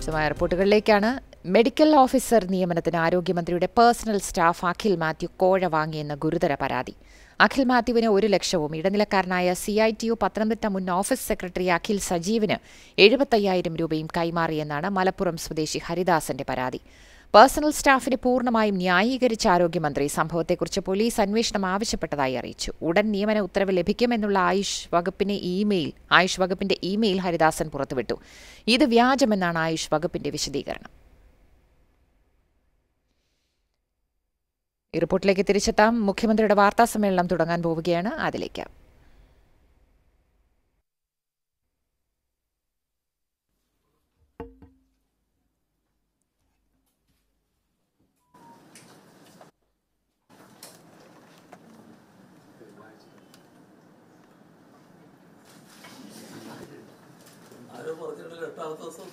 വിശദമായ റിപ്പോർട്ടുകളിലേക്കാണ് medical officer നിയമനത്തിന് ആരോഗ്യമന്ത്രിയുടെ പേഴ്സണൽ സ്റ്റാഫ് അഖിൽ മാത്യു കോഴ വാങ്ങിയെന്ന ഗുരുതര പരാതി അഖിൽ മാത്യുവിന് ഒരു ലക്ഷവും ഇടനിലക്കാരനായ C I T U Pathanamthitta മുൻ ഓഫീസ് സെക്രട്ടറി അഖിൽ സജീവിന് എഴുപത്തയ്യായിരം രൂപയും കൈമാറിയെന്നാണ് മലപ്പുറം സ്വദേശി ഹരിദാസന്റെ പരാതി പേഴ്സണൽ സ്റ്റാഫിനെ പൂർണ്ണമായും ന്യായീകരിച്ച ആരോഗ്യമന്ത്രി സംഭവത്തെക്കുറിച്ച് പോലീസ് അന്വേഷണം ആവശ്യപ്പെട്ടതായി അറിയിച്ചു ഉടൻ നിയമന ഉത്തരവ് ലഭിക്കുമെന്നുള്ള ആയുഷ് വകുപ്പിന്റെ ഇമെയിൽ ആയുഷ് വകുപ്പിന്റെ ഇമെയിൽ ഹരിദാസൻ പുറത്തുവിട്ടു ഇത് വ്യാജമെന്നാണ് ആയുഷ് വകുപ്പിന്റെ വിശദീകരണം ഈ റിപ്പോർട്ടിലേക്ക് തിരിച്ചെത്താം മുഖ്യമന്ത്രിയുടെ വാർത്താ സമ്മേളനം തുടങ്ങാൻ പോവുകയാണ് അതിലേക്ക് ആരോ പറഞ്ഞിട്ടില്ല എട്ടാമത്തെ ദിവസം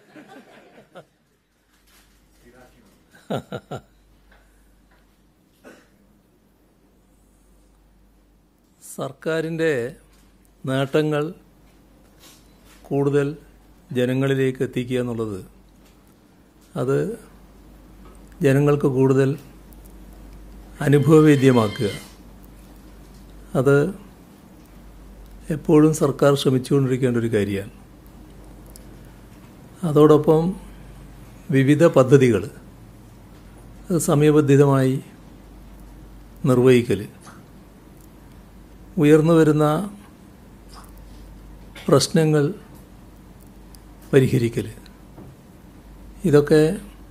സർക്കാരിൻ്റെ നേട്ടങ്ങൾ കൂടുതൽ ജനങ്ങളിലേക്ക് എത്തിക്കുക എന്നുള്ളത് അത് ജനങ്ങൾക്ക് കൂടുതൽ അനുഭവവേദ്യമാക്കുക അത് എപ്പോഴും സർക്കാർ ശ്രമിച്ചുകൊണ്ടിരിക്കേണ്ട ഒരു കാര്യമാണ് അതോടൊപ്പം വിവിധ പദ്ധതികൾ അത് സമയബന്ധിതമായി നിർവഹിക്കൽ ഉയർന്നു വരുന്ന പ്രശ്നങ്ങൾ പരിഹരിക്കൽ ഇതൊക്കെ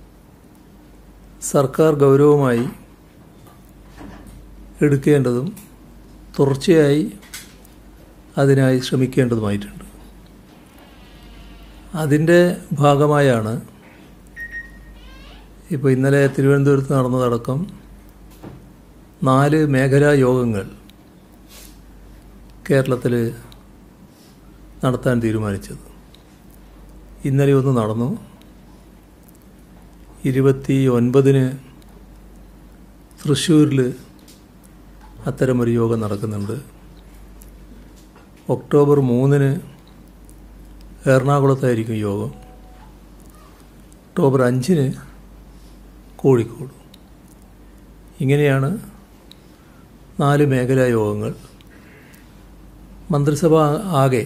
സർക്കാർ ഗൗരവമായി എടുക്കേണ്ടതും തുടർച്ചയായി അതിനായി ശ്രമിക്കേണ്ടതുമായിട്ടുണ്ട് അതിൻ്റെ ഭാഗമായാണ് ഇപ്പോൾ ഇന്നലെ തിരുവനന്തപുരത്ത് നടന്നതടക്കം നാല് മേഖലാ യോഗങ്ങൾ കേരളത്തിൽ നടത്താൻ തീരുമാനിച്ചത് ഇന്നലെ ഒന്ന് നടന്നു ഇരുപത്തി ഒൻപതിന് തൃശ്ശൂരിൽ അത്തരമൊരു യോഗം നടക്കുന്നുണ്ട് ഒക്ടോബർ മൂന്നിന് എറണാകുളത്തായിരിക്കും യോഗം ഒക്ടോബർ അഞ്ചിന് കോഴിക്കോട് ഇങ്ങനെയാണ് നാല് മേഖലാ യോഗങ്ങൾ മന്ത്രിസഭ ആകെ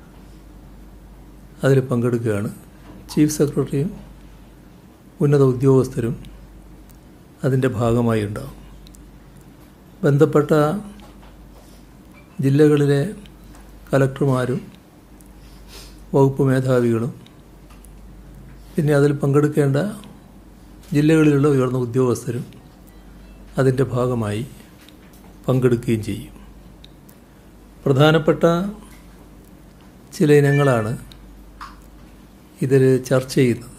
അതിൽ പങ്കെടുക്കുകയാണ് ചീഫ് സെക്രട്ടറിയും ഉന്നത ഉദ്യോഗസ്ഥരും അതിൻ്റെ ഭാഗമായി ഉണ്ടാവും ബന്ധപ്പെട്ട ജില്ലകളിലെ കലക്ടർമാരും വകുപ്പ് മേധാവികളും പിന്നെ അതിൽ പങ്കെടുക്കേണ്ട ജില്ലകളിലുള്ള ഉയർന്ന ഉദ്യോഗസ്ഥരും അതിൻ്റെ ഭാഗമായി പങ്കെടുക്കുകയും ചെയ്യും പ്രധാനപ്പെട്ട ചില ഇനങ്ങളാണ് ഇതിൽ ചർച്ച ചെയ്യുന്നത്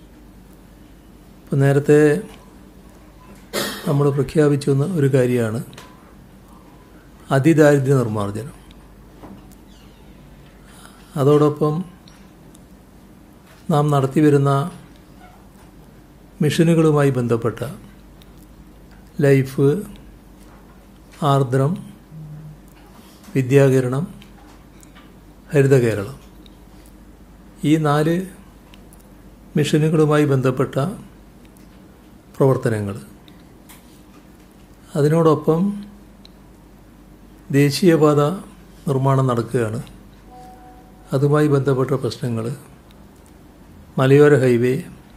ഇപ്പം നേരത്തെ നമ്മൾ പ്രഖ്യാപിച്ചു വന്ന ഒരു കാര്യമാണ് അതിദാരിദ്ര്യ നിർമ്മാർജ്ജനം അതോടൊപ്പം നാം നടത്തിവരുന്ന മിഷനുകളുമായി ബന്ധപ്പെട്ട ലൈഫ് ആർദ്രം വിദ്യാകിരണം ഹരിത കേരളം ഈ നാല് മിഷനുകളുമായി ബന്ധപ്പെട്ട പ്രവർത്തനങ്ങൾ അതിനോടൊപ്പം ദേശീയപാത നിർമ്മാണം നടക്കുകയാണ് അതുമായി ബന്ധപ്പെട്ട പ്രശ്നങ്ങൾ മലയോര ഹൈവേ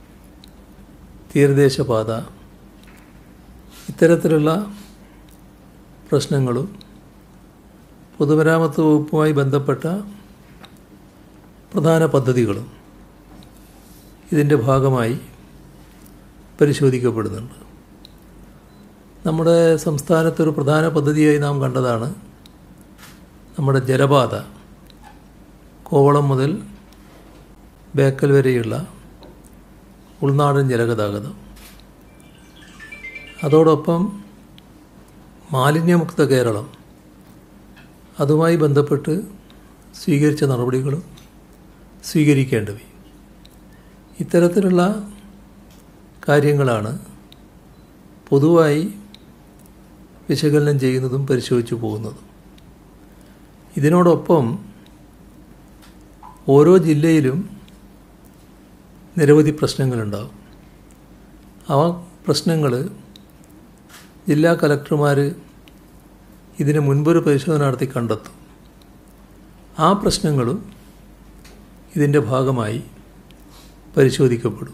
തീരദേശപാത ഇത്തരത്തിലുള്ള പ്രശ്നങ്ങളും പൊതുമരാമത്ത് വകുപ്പുമായി ബന്ധപ്പെട്ട പ്രധാന പദ്ധതികളും ഇതിൻ്റെ ഭാഗമായി പരിശോധിക്കപ്പെടുന്നുണ്ട് നമ്മുടെ സംസ്ഥാനത്തൊരു പ്രധാന പദ്ധതിയായി നാം കണ്ടതാണ് നമ്മുടെ ജലപാത കോവളം മുതൽ ബേക്കൽ വരെയുള്ള ഉൾനാടൻ ജലഗതാഗതം അതോടൊപ്പം മാലിന്യമുക്ത കേരളം അതുമായി ബന്ധപ്പെട്ട് സ്വീകരിച്ച നടപടികളും സ്വീകരിക്കേണ്ടവയും ഇത്തരത്തിലുള്ള കാര്യങ്ങളാണ് പൊതുവായി വിശകലനം ചെയ്യുന്നതും പരിശോധിച്ചു പോകുന്നതും ഇതിനോടൊപ്പം ഓരോ ജില്ലയിലും നിരവധി പ്രശ്നങ്ങളുണ്ടാവും ആ പ്രശ്നങ്ങൾ ജില്ലാ കലക്ടർമാർ ഇതിന് മുൻപൊരു പരിശോധന നടത്തി കണ്ടെത്തും ആ പ്രശ്നങ്ങളും ഇതിൻ്റെ ഭാഗമായി പരിശോധിക്കപ്പെടും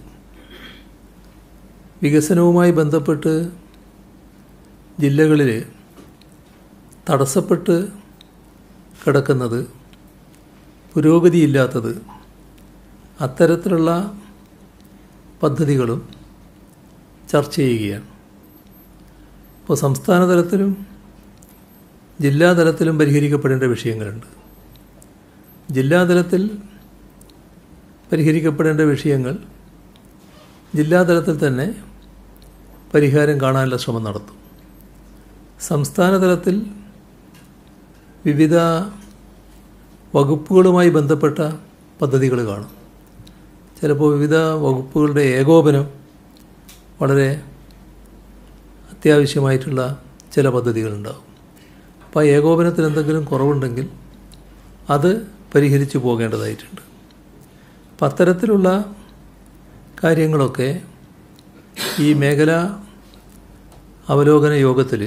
വികസനവുമായി ബന്ധപ്പെട്ട് ജില്ലകളിൽ തടസ്സപ്പെട്ട് കിടക്കുന്നത് പുരോഗതിയില്ലാത്തത് അത്തരത്തിലുള്ള പദ്ധതികളും ചർച്ച ചെയ്യുകയാണ് ഇപ്പോൾ സംസ്ഥാന തലത്തിലും ജില്ലാ തലത്തിലും പരിഹരിക്കപ്പെടേണ്ട വിഷയങ്ങളുണ്ട് ജില്ലാതലത്തിൽ പരിഹരിക്കപ്പെടേണ്ട വിഷയങ്ങൾ ജില്ലാതലത്തിൽ തന്നെ പരിഹാരം കാണാനുള്ള ശ്രമം നടത്തും സംസ്ഥാന തലത്തിൽ വിവിധ വകുപ്പുകളുമായി ബന്ധപ്പെട്ട പദ്ധതികൾ കാണും ചിലപ്പോൾ വിവിധ വകുപ്പുകളുടെ ഏകോപനം വളരെ അത്യാവശ്യമായിട്ടുള്ള ചില പദ്ധതികളുണ്ടാവും അപ്പോൾ ആ ഏകോപനത്തിൽ എന്തെങ്കിലും കുറവുണ്ടെങ്കിൽ അത് പരിഹരിച്ചു പോകേണ്ടതായിട്ടുണ്ട് അപ്പം അത്തരത്തിലുള്ള കാര്യങ്ങളൊക്കെ ഈ മേഖല അവലോകന യോഗത്തിൽ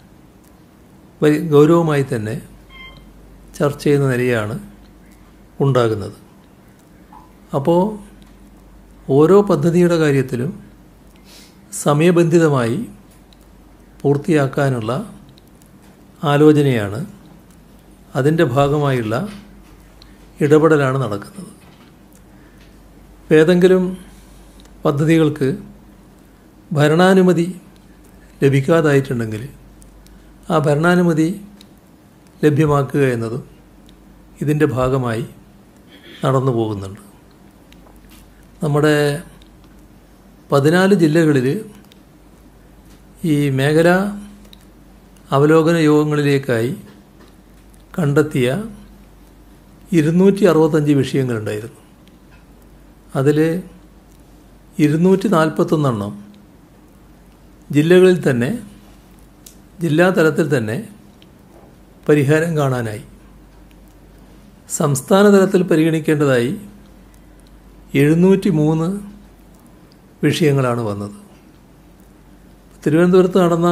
ഗൗരവമായി തന്നെ ചർച്ച ചെയ്യുന്ന നിലയാണ് ഉണ്ടാകുന്നത് അപ്പോൾ ഓരോ പദ്ധതിയുടെ കാര്യത്തിലും സമയബന്ധിതമായി പൂർത്തിയാക്കാനുള്ള ആലോചനയാണ് അതിൻ്റെ ഭാഗമായുള്ള ഇടപെടലാണ് നടക്കുന്നത് ഏതെങ്കിലും പദ്ധതികൾക്ക് ഭരണാനുമതി ലഭിക്കാതായിട്ടുണ്ടെങ്കിൽ ആ ഭരണാനുമതി ലഭ്യമാക്കുക എന്നതും ഇതിൻ്റെ ഭാഗമായി നടന്നു പോകുന്നുണ്ട് നമ്മുടെ പതിനാല് ജില്ലകളിൽ ഈ മേഖല അവലോകന യോഗങ്ങളിലേക്കായി കണ്ടെത്തിയ ഇരുന്നൂറ്റി അറുപത്തഞ്ച് വിഷയങ്ങളുണ്ടായിരുന്നു അതിൽ ഇരുന്നൂറ്റി നാൽപ്പത്തൊന്നെണ്ണം ജില്ലകളിൽ തന്നെ ജില്ലാ തലത്തിൽ തന്നെ പരിഹാരം കാണാനായി സംസ്ഥാന തലത്തിൽ പരിഗണിക്കേണ്ടതായി എഴുന്നൂറ്റി മൂന്ന് വിഷയങ്ങളാണ് വന്നത് തിരുവനന്തപുരത്ത് നടന്ന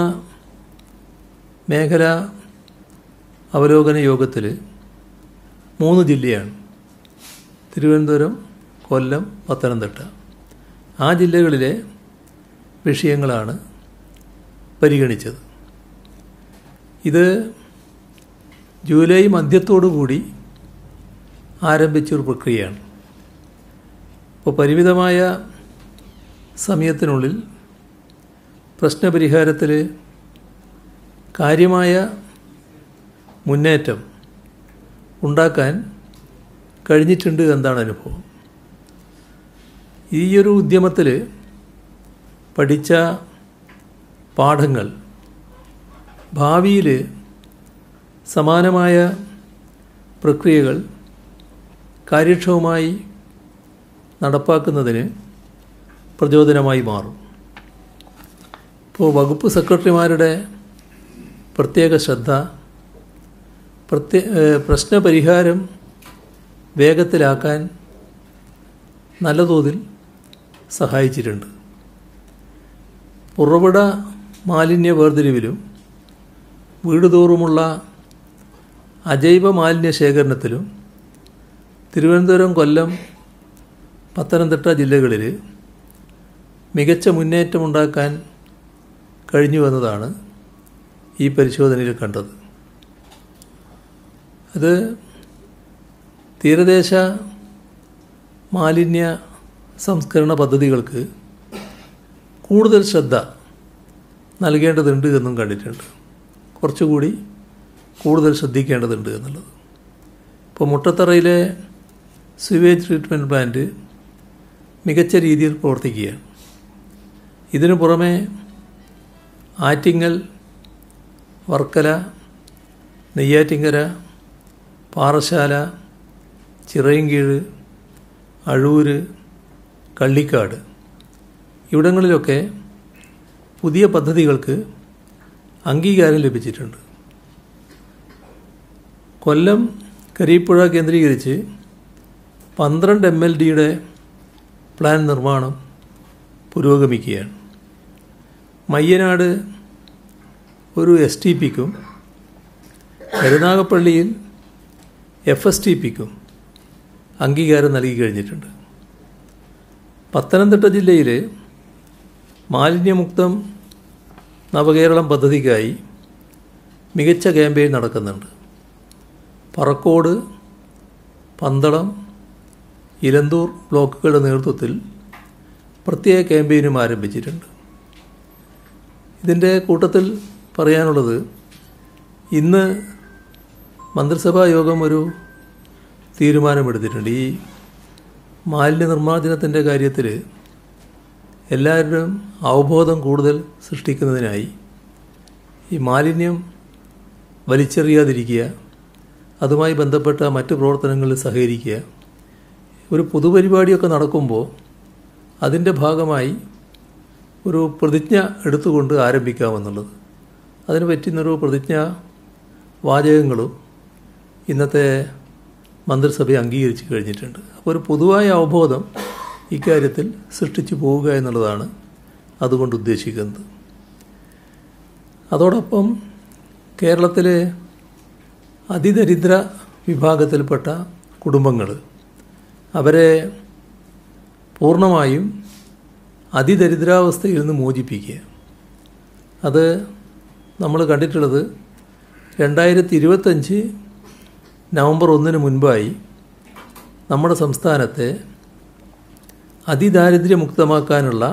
മേഖല അവലോകന യോഗത്തിൽ മൂന്ന് ജില്ലയാണ് തിരുവനന്തപുരം കൊല്ലം പത്തനംതിട്ട ആ ജില്ലകളിലെ വിഷയങ്ങളാണ് പരിഗണിച്ചത് ഇത് ജൂലൈ മധ്യത്തോടു കൂടി ആരംഭിച്ചൊരു പ്രക്രിയയാണ് ഇപ്പോൾ പരിമിതമായ സമയത്തിനുള്ളിൽ പ്രശ്നപരിഹാരത്തിൽ കാര്യമായ മുന്നേറ്റം ഉണ്ടാക്കാൻ കഴിഞ്ഞിട്ടുണ്ട് എന്താണ് അനുഭവം ഈ ഒരു ഉദ്യമത്തിൽ പഠിച്ച പാഠങ്ങൾ ഭാവിയിൽ സമാനമായ പ്രക്രിയകൾ കാര്യക്ഷമമായി നടപ്പാക്കുന്നതിന് പ്രചോദനമായി മാറും ഇപ്പോൾ വകുപ്പ് സെക്രട്ടറിമാരുടെ പ്രത്യേക ശ്രദ്ധ പ്രത്യേ പ്രശ്നപരിഹാരം വേഗത്തിലാക്കാൻ നല്ല തോതിൽ സഹായിച്ചിട്ടുണ്ട് ഉറവിട മാലിന്യ വേർതിരിവിലും വീട് തോറുമുള്ള അജൈവ മാലിന്യ ശേഖരണത്തിലും തിരുവനന്തപുരം കൊല്ലം പത്തനംതിട്ട ജില്ലകളിൽ മികച്ച മുന്നേറ്റമുണ്ടാക്കാൻ കഴിഞ്ഞു എന്നതാണ് ഈ പരിശോധനയിൽ കണ്ടത് അത് തീരദേശ മാലിന്യ സംസ്കരണ പദ്ധതികൾക്ക് കൂടുതൽ ശ്രദ്ധ നൽകേണ്ടതുണ്ട് എന്നും കണ്ടിട്ടുണ്ട് കുറച്ചുകൂടി കൂടുതൽ ശ്രദ്ധിക്കേണ്ടതുണ്ട് എന്നുള്ളത് ഇപ്പോൾ മുട്ടത്തറയിലെ സ്യൂവേജ് ട്രീറ്റ്മെൻറ്റ് പ്ലാന്റ് മികച്ച രീതിയിൽ പ്രവർത്തിക്കുകയാണ് ഇതിനു പുറമെ ആറ്റിങ്ങൽ വർക്കല നെയ്യാറ്റിങ്കര പാറശാല ചിറയൻകീഴ് അഴൂര് കള്ളിക്കാട് ഇവിടങ്ങളിലൊക്കെ പുതിയ പദ്ധതികൾക്ക് അംഗീകാരം ലഭിച്ചിട്ടുണ്ട് കൊല്ലം കരീപ്പുഴ കേന്ദ്രീകരിച്ച് പന്ത്രണ്ട് എം എൽ ഡിയുടെ പ്ലാൻ നിർമ്മാണം പുരോഗമിക്കുകയാണ് മയ്യനാട് ഒരു എസ് ടി പിക്കും കരുനാഗപ്പള്ളിയിൽ എഫ് എസ് ടി പിക്കും അംഗീകാരം നൽകി കഴിഞ്ഞിട്ടുണ്ട് പത്തനംതിട്ട ജില്ലയിൽ മാലിന്യമുക്തം നവകേരളം പദ്ധതിക്കായി മികച്ച ക്യാമ്പയിൻ നടക്കുന്നുണ്ട് പറക്കോട് പന്തളം ഇലന്തൂർ ബ്ലോക്കുകളുടെ നേതൃത്വത്തിൽ പ്രത്യേക ക്യാമ്പയിനും ആരംഭിച്ചിട്ടുണ്ട് ഇതിൻ്റെ കൂട്ടത്തിൽ പറയാനുള്ളത് ഇന്ന് മന്ത്രിസഭാ യോഗം ഒരു തീരുമാനമെടുത്തിട്ടുണ്ട് ഈ മാലിന്യ നിർമ്മാർജ്ജനത്തിൻ്റെ കാര്യത്തിൽ എല്ലാവരുടെയും അവബോധം കൂടുതൽ സൃഷ്ടിക്കുന്നതിനായി ഈ മാലിന്യം വലിച്ചെറിയാതിരിക്കുക അതുമായി ബന്ധപ്പെട്ട മറ്റ് പ്രവർത്തനങ്ങളിൽ സഹകരിക്കുക ഒരു പൊതുപരിപാടിയൊക്കെ നടക്കുമ്പോൾ അതിൻ്റെ ഭാഗമായി ഒരു പ്രതിജ്ഞ എടുത്തുകൊണ്ട് ആരംഭിക്കാമെന്നുള്ളത് അതിന് പറ്റുന്നൊരു പ്രതിജ്ഞ വാചകങ്ങളും ഇന്നത്തെ മന്ത്രിസഭ അംഗീകരിച്ചു കഴിഞ്ഞിട്ടുണ്ട് അപ്പോൾ ഒരു പൊതുവായ അവബോധം ഇക്കാര്യത്തിൽ സൃഷ്ടിച്ചു പോവുക എന്നുള്ളതാണ് അതുകൊണ്ട് ഉദ്ദേശിക്കുന്നത് അതോടൊപ്പം കേരളത്തിലെ അതിദരിദ്ര വിഭാഗത്തിൽപ്പെട്ട കുടുംബങ്ങൾ അവരെ പൂർണ്ണമായും അതിദരിദ്രാവസ്ഥയിൽ നിന്ന് മോചിപ്പിക്കുക അത് നമ്മൾ കണ്ടിട്ടുള്ളത് രണ്ടായിരത്തി ഇരുപത്തഞ്ച് നവംബർ ഒന്നിന് മുൻപായി നമ്മുടെ സംസ്ഥാനത്തെ അതിദാരിദ്ര്യമുക്തമാക്കാനുള്ള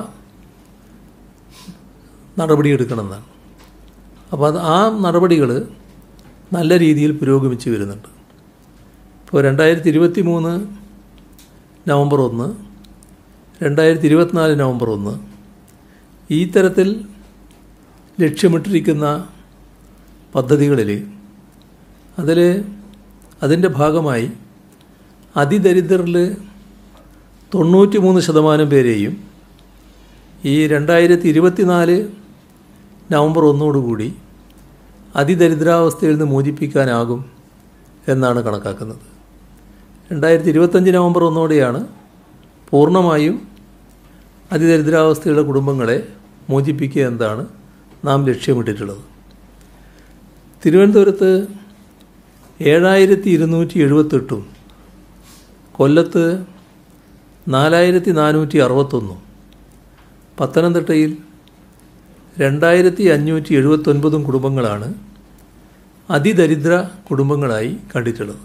നടപടിയെടുക്കണമെന്നാണ് അപ്പോൾ അത് ആ നടപടികൾ നല്ല രീതിയിൽ പുരോഗമിച്ച് വരുന്നുണ്ട് ഇപ്പോൾ രണ്ടായിരത്തി ഇരുപത്തി മൂന്ന് നവംബർ ഒന്ന് രണ്ടായിരത്തി ഇരുപത്തിനാല് നവംബർ ഒന്ന് ഈ തരത്തിൽ ലക്ഷ്യമിട്ടിരിക്കുന്ന പദ്ധതികളിൽ അതിൽ അതിൻ്റെ ഭാഗമായി അതിദരിദ്രരിൽ തൊണ്ണൂറ്റി മൂന്ന് ശതമാനം പേരെയും ഈ രണ്ടായിരത്തി ഇരുപത്തിനാല് നവംബർ ഒന്നോടുകൂടി അതിദരിദ്രാവസ്ഥയിൽ നിന്ന് മോചിപ്പിക്കാനാകും എന്നാണ് കണക്കാക്കുന്നത് രണ്ടായിരത്തി ഇരുപത്തഞ്ച് നവംബർ ഒന്നോടെയാണ് പൂർണ്ണമായും അതിദരിദ്രാവസ്ഥയുള്ള കുടുംബങ്ങളെ മോചിപ്പിക്കുക എന്നതാണ് നാം ലക്ഷ്യമിട്ടിട്ടുള്ളത് തിരുവനന്തപുരത്ത് ഏഴായിരത്തി ഇരുന്നൂറ്റി എഴുപത്തെട്ടും കൊല്ലത്ത് നാലായിരത്തി നാനൂറ്റി അറുപത്തൊന്നും പത്തനംതിട്ടയിൽ രണ്ടായിരത്തി അഞ്ഞൂറ്റി എഴുപത്തൊൻപതും കുടുംബങ്ങളാണ് അതിദരിദ്ര കുടുംബങ്ങളായി കണ്ടിട്ടുള്ളത്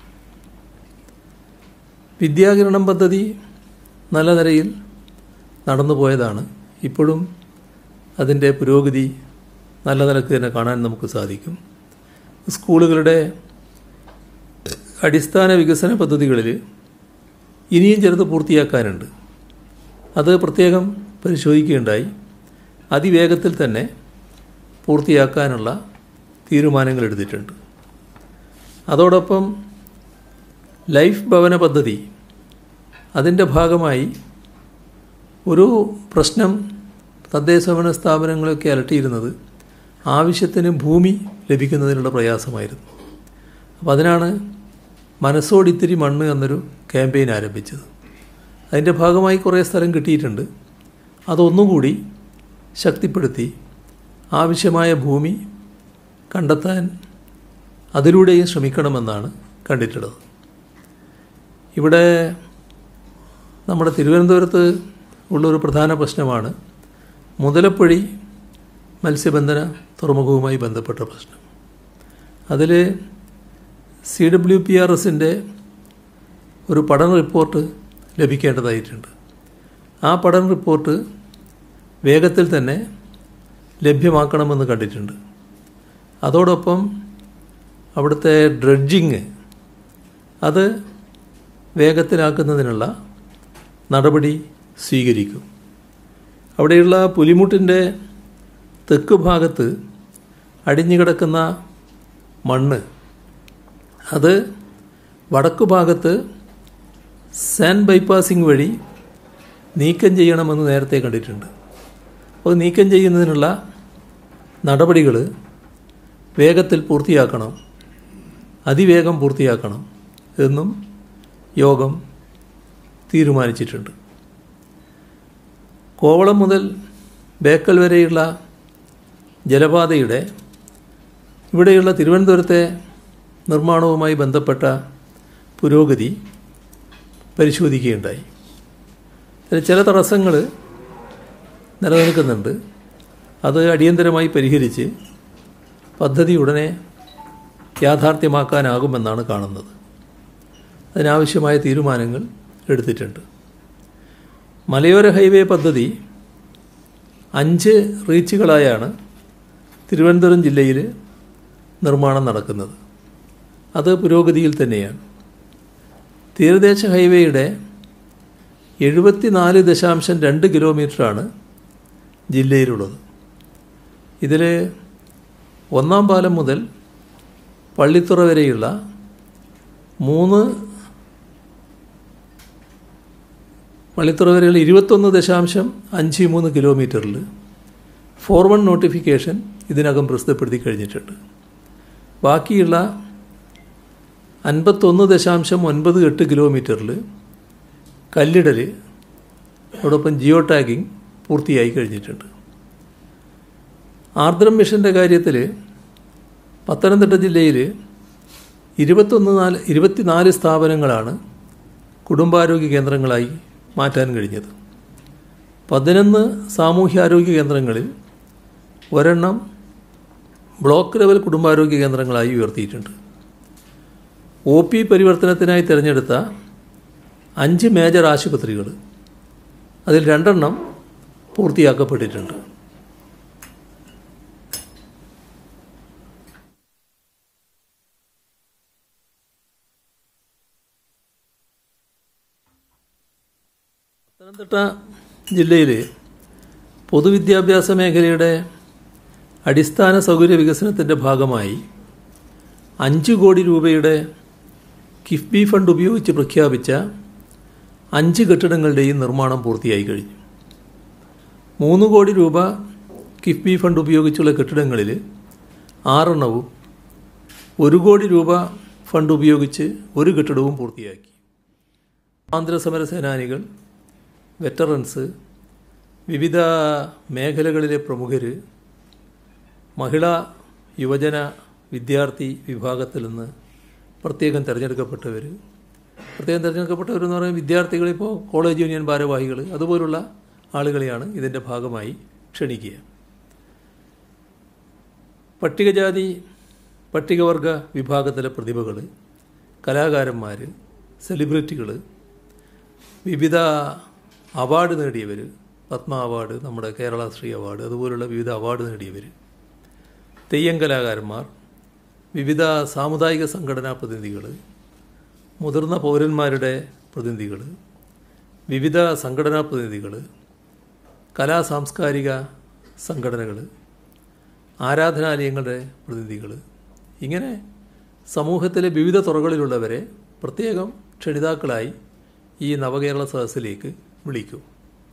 വിദ്യാകിരണം പദ്ധതി നല്ല നിലയിൽ നടന്നു പോയതാണ് ഇപ്പോഴും അതിൻ്റെ പുരോഗതി നല്ല നിലക്ക് തന്നെ കാണാൻ നമുക്ക് സാധിക്കും സ്കൂളുകളുടെ അടിസ്ഥാന വികസന പദ്ധതികളിൽ ഇനിയും ചിലത് പൂർത്തിയാക്കാനുണ്ട് അത് പ്രത്യേകം പരിശോധിക്കുകയുണ്ടായി അതിവേഗത്തിൽ തന്നെ പൂർത്തിയാക്കാനുള്ള തീരുമാനങ്ങൾ എടുത്തിട്ടുണ്ട് അതോടൊപ്പം ലൈഫ് ഭവന പദ്ധതി അതിൻ്റെ ഭാഗമായി ഒരു പ്രശ്നം തദ്ദേശഭരണ സ്ഥാപനങ്ങളൊക്കെ അലട്ടിയിരുന്നത് ആവശ്യത്തിന് ഭൂമി ലഭിക്കുന്നതിനുള്ള പ്രയാസമായിരുന്നു അപ്പോൾ അതിനാണ് മനസ്സോടിത്തിരി മണ്ണ് എന്നൊരു ക്യാമ്പയിൻ ആരംഭിച്ചത് അതിൻ്റെ ഭാഗമായി കുറേ സ്ഥലം കിട്ടിയിട്ടുണ്ട് അതൊന്നുകൂടി ശക്തിപ്പെടുത്തി ആവശ്യമായ ഭൂമി കണ്ടെത്താൻ അതിലൂടെയും ശ്രമിക്കണമെന്നാണ് കണ്ടിട്ടുള്ളത് ഇവിടെ നമ്മുടെ തിരുവനന്തപുരത്ത് ഉള്ളൊരു പ്രധാന പ്രശ്നമാണ് മുതലപ്പൊഴി മത്സ്യബന്ധന തുറമുഖവുമായി ബന്ധപ്പെട്ട പ്രശ്നം അതിൽ സി ഡബ്ല്യു പി ആർ എസിൻ്റെ ഒരു പഠന റിപ്പോർട്ട് ലഭിക്കേണ്ടതായിട്ടുണ്ട് ആ പഠന റിപ്പോർട്ട് വേഗത്തിൽ തന്നെ ലഭ്യമാക്കണമെന്ന് കണ്ടിട്ടുണ്ട് അതോടൊപ്പം അവിടുത്തെ ഡ്രഡ്ജിങ് അത് വേഗത്തിലാക്കുന്നതിനുള്ള നടപടി സ്വീകരിക്കും അവിടെയുള്ള പുലിമുട്ടിൻ്റെ തെക്ക് ഭാഗത്ത് അടിഞ്ഞുകിടക്കുന്ന മണ്ണ് അത് വടക്കു ഭാഗത്ത് സാൻഡ് ബൈപ്പാസിംഗ് വഴി നീക്കം ചെയ്യണമെന്ന് നേരത്തെ കണ്ടിട്ടുണ്ട് അത് നീക്കം ചെയ്യുന്നതിനുള്ള നടപടികൾ വേഗത്തിൽ പൂർത്തിയാക്കണം അതിവേഗം പൂർത്തിയാക്കണം എന്നും യോഗം തീരുമാനിച്ചിട്ടുണ്ട് കോവളം മുതൽ ബേക്കൽ വരെയുള്ള ജലപാതയുടെ ഇവിടെയുള്ള തിരുവനന്തപുരത്തെ നിർമ്മാണവുമായി ബന്ധപ്പെട്ട പുരോഗതി പരിശോധിക്കുകയുണ്ടായി അതിൽ ചില തടസ്സങ്ങൾ നിലനിൽക്കുന്നുണ്ട് അത് അടിയന്തരമായി പരിഹരിച്ച് പദ്ധതി ഉടനെ യാഥാർത്ഥ്യമാക്കാനാകുമെന്നാണ് കാണുന്നത് അതിനാവശ്യമായ തീരുമാനങ്ങൾ എടുത്തിട്ടുണ്ട് മലയോര ഹൈവേ പദ്ധതി അഞ്ച് റീച്ചുകളായാണ് തിരുവനന്തപുരം ജില്ലയിൽ നിർമ്മാണം നടക്കുന്നത് അത് പുരോഗതിയിൽ തന്നെയാണ് തീരദേശ ഹൈവേയുടെ എഴുപത്തിനാല് ദശാംശം രണ്ട് കിലോമീറ്ററാണ് ജില്ലയിലുള്ളത് ഇതിൽ ഒന്നാം പാലം മുതൽ പള്ളിത്തുറ വരെയുള്ള മൂന്ന് പള്ളിത്തുറ വരെയുള്ള ഇരുപത്തൊന്ന് ദശാംശം അഞ്ച് മൂന്ന് കിലോമീറ്ററിൽ ഫോർ വൺ നോട്ടിഫിക്കേഷൻ ഇതിനകം പ്രസിദ്ധപ്പെടുത്തി കഴിഞ്ഞിട്ടുണ്ട് ബാക്കിയുള്ള അൻപത്തൊന്ന് ദശാംശം ഒൻപത് എട്ട് കിലോമീറ്ററിൽ കല്ലിടൽ അതോടൊപ്പം ജിയോ ടാഗിങ് പൂർത്തിയായി കഴിഞ്ഞിട്ടുണ്ട് ആർദ്രം മിഷൻ്റെ കാര്യത്തിൽ പത്തനംതിട്ട ജില്ലയിൽ ഇരുപത്തൊന്ന് നാല് ഇരുപത്തിനാല് സ്ഥാപനങ്ങളാണ് കുടുംബാരോഗ്യ കേന്ദ്രങ്ങളായി മാറ്റാൻ കഴിഞ്ഞത് പതിനൊന്ന് സാമൂഹ്യാരോഗ്യ കേന്ദ്രങ്ങളിൽ ഒരെണ്ണം ബ്ലോക്ക് ലെവൽ കുടുംബാരോഗ്യ കേന്ദ്രങ്ങളായി ഉയർത്തിയിട്ടുണ്ട് ഒ പി പരിവർത്തനത്തിനായി തിരഞ്ഞെടുത്ത അഞ്ച് മേജർ ആശുപത്രികൾ അതിൽ രണ്ടെണ്ണം പൂർത്തിയാക്കപ്പെട്ടിട്ടുണ്ട് പത്തനംതിട്ട ജില്ലയിൽ പൊതുവിദ്യാഭ്യാസ മേഖലയുടെ അടിസ്ഥാന സൗകര്യ വികസനത്തിൻ്റെ ഭാഗമായി അഞ്ച് കോടി രൂപയുടെ കിഫ്ബി ഫണ്ട് ഉപയോഗിച്ച് പ്രഖ്യാപിച്ച അഞ്ച് കെട്ടിടങ്ങളുടെയും നിർമ്മാണം പൂർത്തിയായി കഴിഞ്ഞു മൂന്ന് കോടി രൂപ കിഫ്ബി ഫണ്ട് ഉപയോഗിച്ചുള്ള കെട്ടിടങ്ങളിൽ ആറെണ്ണവും ഒരു കോടി രൂപ ഫണ്ട് ഉപയോഗിച്ച് ഒരു കെട്ടിടവും പൂർത്തിയാക്കി സ്വാതന്ത്ര്യ സേനാനികൾ വെറ്ററൻസ് വിവിധ മേഖലകളിലെ പ്രമുഖർ മഹിളാ യുവജന വിദ്യാർത്ഥി വിഭാഗത്തിൽ നിന്ന് പ്രത്യേകം തിരഞ്ഞെടുക്കപ്പെട്ടവർ പ്രത്യേകം തിരഞ്ഞെടുക്കപ്പെട്ടവരെന്ന് പറയുന്നത് വിദ്യാർത്ഥികളിപ്പോൾ കോളേജ് യൂണിയൻ ഭാരവാഹികൾ അതുപോലുള്ള ആളുകളെയാണ് ഇതിൻ്റെ ഭാഗമായി ക്ഷണിക്കുക പട്ടികജാതി പട്ടികവർഗ വിഭാഗത്തിലെ പ്രതിഭകൾ കലാകാരന്മാർ സെലിബ്രിറ്റികൾ വിവിധ അവാർഡ് നേടിയവർ പത്മ അവാർഡ് നമ്മുടെ കേരള ശ്രീ അവാർഡ് അതുപോലുള്ള വിവിധ അവാർഡ് നേടിയവർ തെയ്യം കലാകാരന്മാർ വിവിധ സാമുദായിക സംഘടനാ പ്രതിനിധികൾ മുതിർന്ന പൗരന്മാരുടെ പ്രതിനിധികൾ വിവിധ സംഘടനാ പ്രതിനിധികൾ കലാ സാംസ്കാരിക സംഘടനകൾ ആരാധനാലയങ്ങളുടെ പ്രതിനിധികൾ ഇങ്ങനെ സമൂഹത്തിലെ വിവിധ തുറകളിലുള്ളവരെ പ്രത്യേകം ക്ഷണിതാക്കളായി ഈ നവകേരള സദസ്സിലേക്ക് വിളിക്കും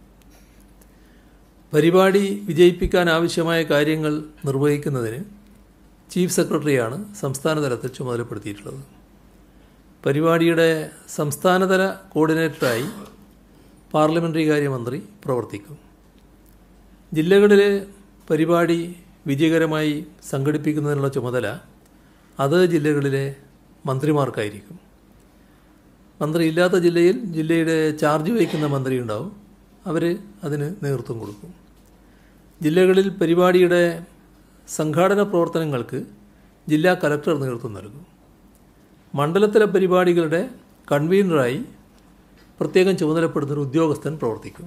പരിപാടി വിജയിപ്പിക്കാൻ ആവശ്യമായ കാര്യങ്ങൾ നിർവഹിക്കുന്നതിന് ചീഫ് സെക്രട്ടറിയാണ് സംസ്ഥാന തലത്തിൽ ചുമതലപ്പെടുത്തിയിട്ടുള്ളത് പരിപാടിയുടെ സംസ്ഥാനതല കോർഡിനേറ്ററായി പാർലമെൻ്ററി കാര്യമന്ത്രി പ്രവർത്തിക്കും ജില്ലകളിലെ പരിപാടി വിജയകരമായി സംഘടിപ്പിക്കുന്നതിനുള്ള ചുമതല അത് ജില്ലകളിലെ മന്ത്രിമാർക്കായിരിക്കും മന്ത്രി ഇല്ലാത്ത ജില്ലയിൽ ജില്ലയുടെ ചാർജ് വഹിക്കുന്ന മന്ത്രി ഉണ്ടാവും അവർ അതിന് നേതൃത്വം കൊടുക്കും ജില്ലകളിൽ പരിപാടിയുടെ സംഘാടന പ്രവർത്തനങ്ങൾക്ക് ജില്ലാ കലക്ടർ നേതൃത്വം നൽകും മണ്ഡലത്തിലെ പരിപാടികളുടെ കൺവീനറായി പ്രത്യേകം ചുമതലപ്പെടുന്ന ഒരു ഉദ്യോഗസ്ഥൻ പ്രവർത്തിക്കും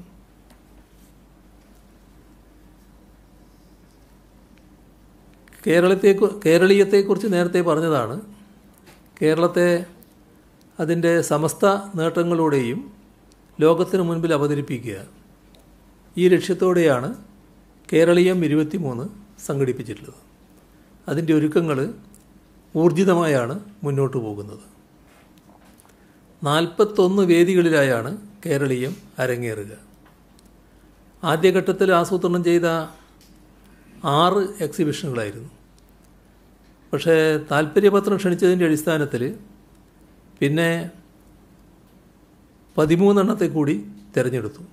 കേരളത്തെ കേരളീയത്തെക്കുറിച്ച് നേരത്തെ പറഞ്ഞതാണ് കേരളത്തെ അതിൻ്റെ സമസ്ത നേട്ടങ്ങളോടെയും ലോകത്തിന് മുൻപിൽ അവതരിപ്പിക്കുക ഈ ലക്ഷ്യത്തോടെയാണ് കേരളീയം ഇരുപത്തിമൂന്ന് സംഘടിപ്പിച്ചിട്ടുള്ളത് അതിൻ്റെ ഒരുക്കങ്ങൾ ഊർജിതമായാണ് മുന്നോട്ട് പോകുന്നത് നാൽപ്പത്തൊന്ന് വേദികളിലായാണ് കേരളീയം അരങ്ങേറുക ആദ്യഘട്ടത്തിൽ ആസൂത്രണം ചെയ്ത ആറ് എക്സിബിഷനുകളായിരുന്നു പക്ഷേ താല്പര്യപത്രം ക്ഷണിച്ചതിൻ്റെ അടിസ്ഥാനത്തിൽ പിന്നെ പതിമൂന്നെണ്ണത്തെ കൂടി തിരഞ്ഞെടുത്തു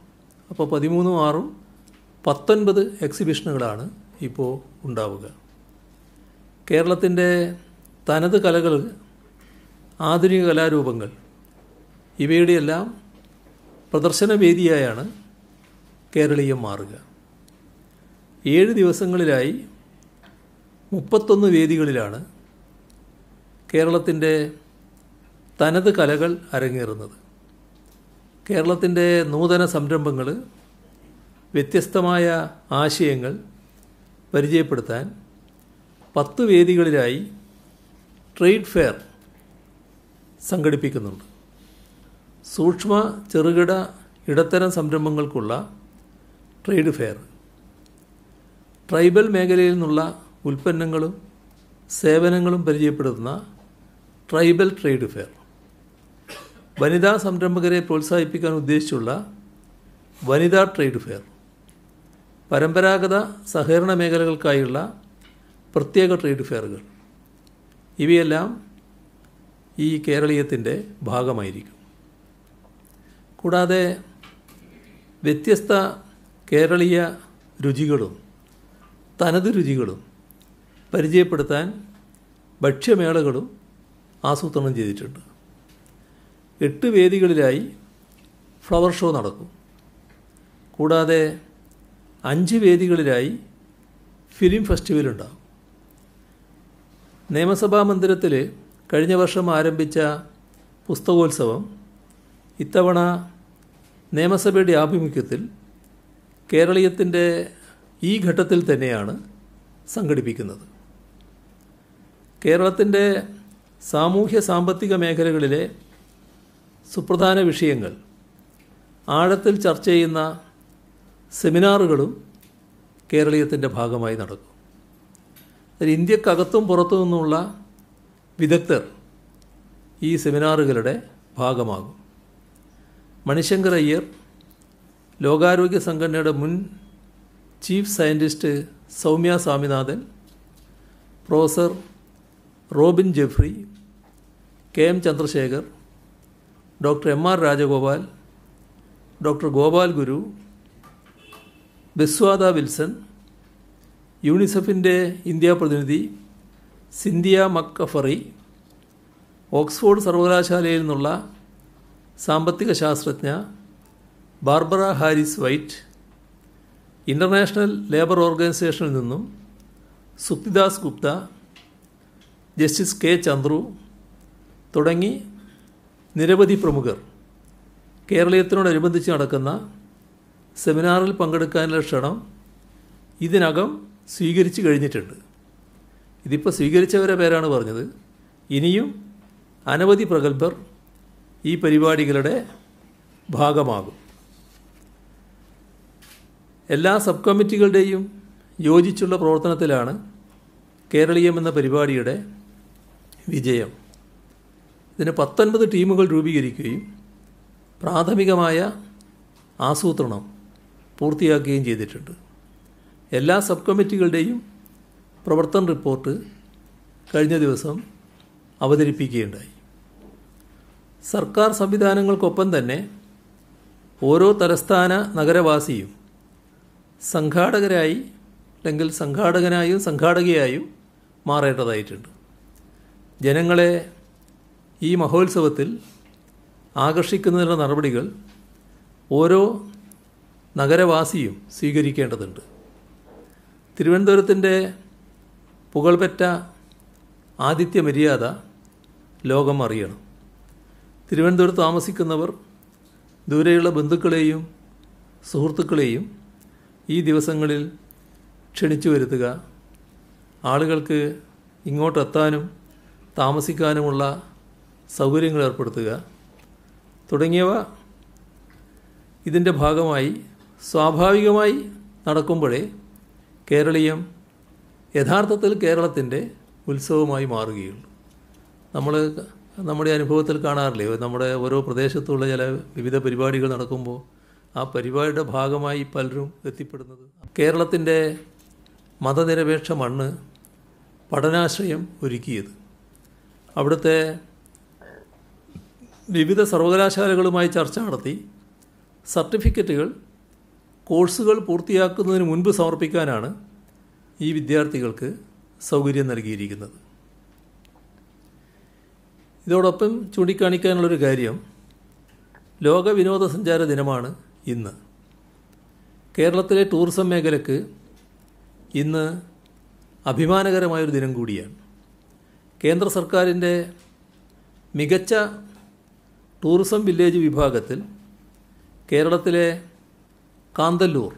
അപ്പോൾ പതിമൂന്നും ആറും പത്തൊൻപത് എക്സിബിഷനുകളാണ് ഇപ്പോൾ ഉണ്ടാവുക കേരളത്തിൻ്റെ തനത് കലകൾ ആധുനിക കലാരൂപങ്ങൾ ഇവയുടെയെല്ലാം പ്രദർശന വേദിയായാണ് കേരളീയം മാറുക ഏഴ് ദിവസങ്ങളിലായി മുപ്പത്തൊന്ന് വേദികളിലാണ് കേരളത്തിൻ്റെ തനത് കലകൾ അരങ്ങേറുന്നത് കേരളത്തിൻ്റെ നൂതന സംരംഭങ്ങൾ വ്യത്യസ്തമായ ആശയങ്ങൾ പരിചയപ്പെടുത്താൻ പത്ത് വേദികളിലായി ട്രേഡ് ഫെയർ സംഘടിപ്പിക്കുന്നുണ്ട് സൂക്ഷ്മ ചെറുകിട ഇടത്തരം സംരംഭങ്ങൾക്കുള്ള ട്രേഡ് ഫെയർ ട്രൈബൽ മേഖലയിൽ നിന്നുള്ള ഉൽപ്പന്നങ്ങളും സേവനങ്ങളും പരിചയപ്പെടുത്തുന്ന ട്രൈബൽ ട്രേഡ് ഫെയർ വനിതാ സംരംഭകരെ പ്രോത്സാഹിപ്പിക്കാൻ ഉദ്ദേശിച്ചുള്ള വനിതാ ട്രേഡ് ഫെയർ പരമ്പരാഗത സഹകരണ മേഖലകൾക്കായുള്ള പ്രത്യേക ട്രേഡ് ഫെയറുകൾ ഇവയെല്ലാം ഈ കേരളീയത്തിൻ്റെ ഭാഗമായിരിക്കും കൂടാതെ വ്യത്യസ്ത കേരളീയ രുചികളും തനത് രുചികളും പരിചയപ്പെടുത്താൻ ഭക്ഷ്യമേളകളും ആസൂത്രണം ചെയ്തിട്ടുണ്ട് എട്ട് വേദികളിലായി ഫ്ലവർ ഷോ നടക്കും കൂടാതെ അഞ്ച് വേദികളിലായി ഫിലിം ഫെസ്റ്റിവൽ ഉണ്ടാകും നിയമസഭാ മന്ദിരത്തിൽ കഴിഞ്ഞ വർഷം ആരംഭിച്ച പുസ്തകോത്സവം ഇത്തവണ നിയമസഭയുടെ ആഭിമുഖ്യത്തിൽ കേരളീയത്തിൻ്റെ ഈ ഘട്ടത്തിൽ തന്നെയാണ് സംഘടിപ്പിക്കുന്നത് കേരളത്തിൻ്റെ സാമൂഹ്യ സാമ്പത്തിക മേഖലകളിലെ സുപ്രധാന വിഷയങ്ങൾ ആഴത്തിൽ ചർച്ച ചെയ്യുന്ന സെമിനാറുകളും കേരളീയത്തിൻ്റെ ഭാഗമായി നടക്കും അതിൽ ഇന്ത്യക്കകത്തും പുറത്തു നിന്നുമുള്ള വിദഗ്ധർ ഈ സെമിനാറുകളുടെ ഭാഗമാകും മണിശങ്കർ അയ്യർ ലോകാരോഗ്യ സംഘടനയുടെ മുൻ chief scientist Soumya Swaminathan professor Robin Jeffrey K M Chandrasekhar doctor M R Rajagopal doctor Gopal Guru ബിസ്വാദ വിൽസൺ യൂണിസെഫിൻ്റെ ഇന്ത്യ പ്രതിനിധി സിന്ധ്യ മക്കഫറി ഓക്സ്ഫോർഡ് സർവകലാശാലയിൽ നിന്നുള്ള സാമ്പത്തിക ശാസ്ത്രജ്ഞ Barbara Harriss White international labour ഓർഗനൈസേഷനിൽ നിന്നും Sukti Dasgupta justice K Chandru തുടങ്ങി നിരവധി പ്രമുഖർ കേരളീയത്തിനോടനുബന്ധിച്ച് നടക്കുന്ന സെമിനാറിൽ പങ്കെടുക്കാനുള്ള ക്ഷണം ഇതിനകം സ്വീകരിച്ചു കഴിഞ്ഞിട്ടുണ്ട് ഇതിപ്പോൾ സ്വീകരിച്ചവരെ പേരാണ് പറഞ്ഞത് ഇനിയും അനവധി പ്രഗത്ഭർ ഈ പരിപാടികളുടെ ഭാഗമാകും എല്ലാ സബ് കമ്മിറ്റികളുടെയും യോജിച്ചുള്ള പ്രവർത്തനത്തിലാണ് കേരളീയം എന്ന പരിപാടിയുടെ വിജയം ഇതിന് പത്തൊൻപത് ടീമുകൾ രൂപീകരിക്കുകയും പ്രാഥമികമായ ആസൂത്രണം പൂർത്തിയാക്കുകയും ചെയ്തിട്ടുണ്ട് എല്ലാ സബ് കമ്മിറ്റികളുടെയും പ്രവർത്തന റിപ്പോർട്ട് കഴിഞ്ഞ ദിവസം അവതരിപ്പിക്കുകയുണ്ടായി സർക്കാർ സംവിധാനങ്ങൾക്കൊപ്പം തന്നെ ഓരോ തലസ്ഥാന നഗരവാസിയും സംഘാടകരായി അല്ലെങ്കിൽ സംഘാടകനായും സംഘാടകയായും മാറേണ്ടതായിട്ടുണ്ട് ജനങ്ങളെ ഈ മഹോത്സവത്തിൽ ആകർഷിക്കുന്നതിനുള്ള നടപടികൾ ഓരോ നഗരവാസിയും സ്വീകരിക്കേണ്ടതുണ്ട് തിരുവനന്തപുരത്തിൻ്റെ പുകൾപെറ്റ ആതിഥ്യ മര്യാദ ലോകം അറിയണം തിരുവനന്തപുരത്ത് താമസിക്കുന്നവർ ദൂരെയുള്ള ബന്ധുക്കളെയും സുഹൃത്തുക്കളെയും ഈ ദിവസങ്ങളിൽ ക്ഷണിച്ചു വരുത്തുക ആളുകൾക്ക് ഇങ്ങോട്ടെത്താനും താമസിക്കാനുമുള്ള സൗകര്യങ്ങൾ ഏർപ്പെടുത്തുക തുടങ്ങിയവ ഇതിൻ്റെ ഭാഗമായി സ്വാഭാവികമായി നടക്കുമ്പോഴേ കേരളീയം യഥാർത്ഥത്തിൽ കേരളത്തിൻ്റെ ഉത്സവമായി മാറുകയുള്ളൂ നമ്മൾ നമ്മുടെ അനുഭവത്തിൽ കാണാറില്ലേ നമ്മുടെ ഓരോ പ്രദേശത്തുള്ള ചില വിവിധ പരിപാടികൾ നടക്കുമ്പോൾ ആ പരിപാടിയുടെ ഭാഗമായി പലരും എത്തിപ്പെടുന്നത് കേരളത്തിൻ്റെ മതനിരപേക്ഷ മണ്ണ് പഠനാശ്രയം ഒരുക്കിയത് അവിടുത്തെ വിവിധ സർവകലാശാലകളുമായി ചർച്ച നടത്തി സർട്ടിഫിക്കറ്റുകൾ കോഴ്സുകൾ പൂർത്തിയാക്കുന്നതിന് മുൻപ് സമർപ്പിക്കാനാണ് ഈ വിദ്യാർത്ഥികൾക്ക് സൗകര്യം നൽകിയിരിക്കുന്നത് ഇതോടൊപ്പം ചൂണ്ടിക്കാണിക്കാനുള്ളൊരു കാര്യം ലോക വിനോദസഞ്ചാര ദിനമാണ് ഇന്ന് കേരളത്തിലെ ടൂറിസം മേഖലയ്ക്ക് ഇന്ന് അഭിമാനകരമായൊരു ദിനം കൂടിയാണ് കേന്ദ്ര സർക്കാരിൻ്റെ മികച്ച ടൂറിസം വില്ലേജ് വിഭാഗത്തിൽ കേരളത്തിലെ കാന്തല്ലൂർ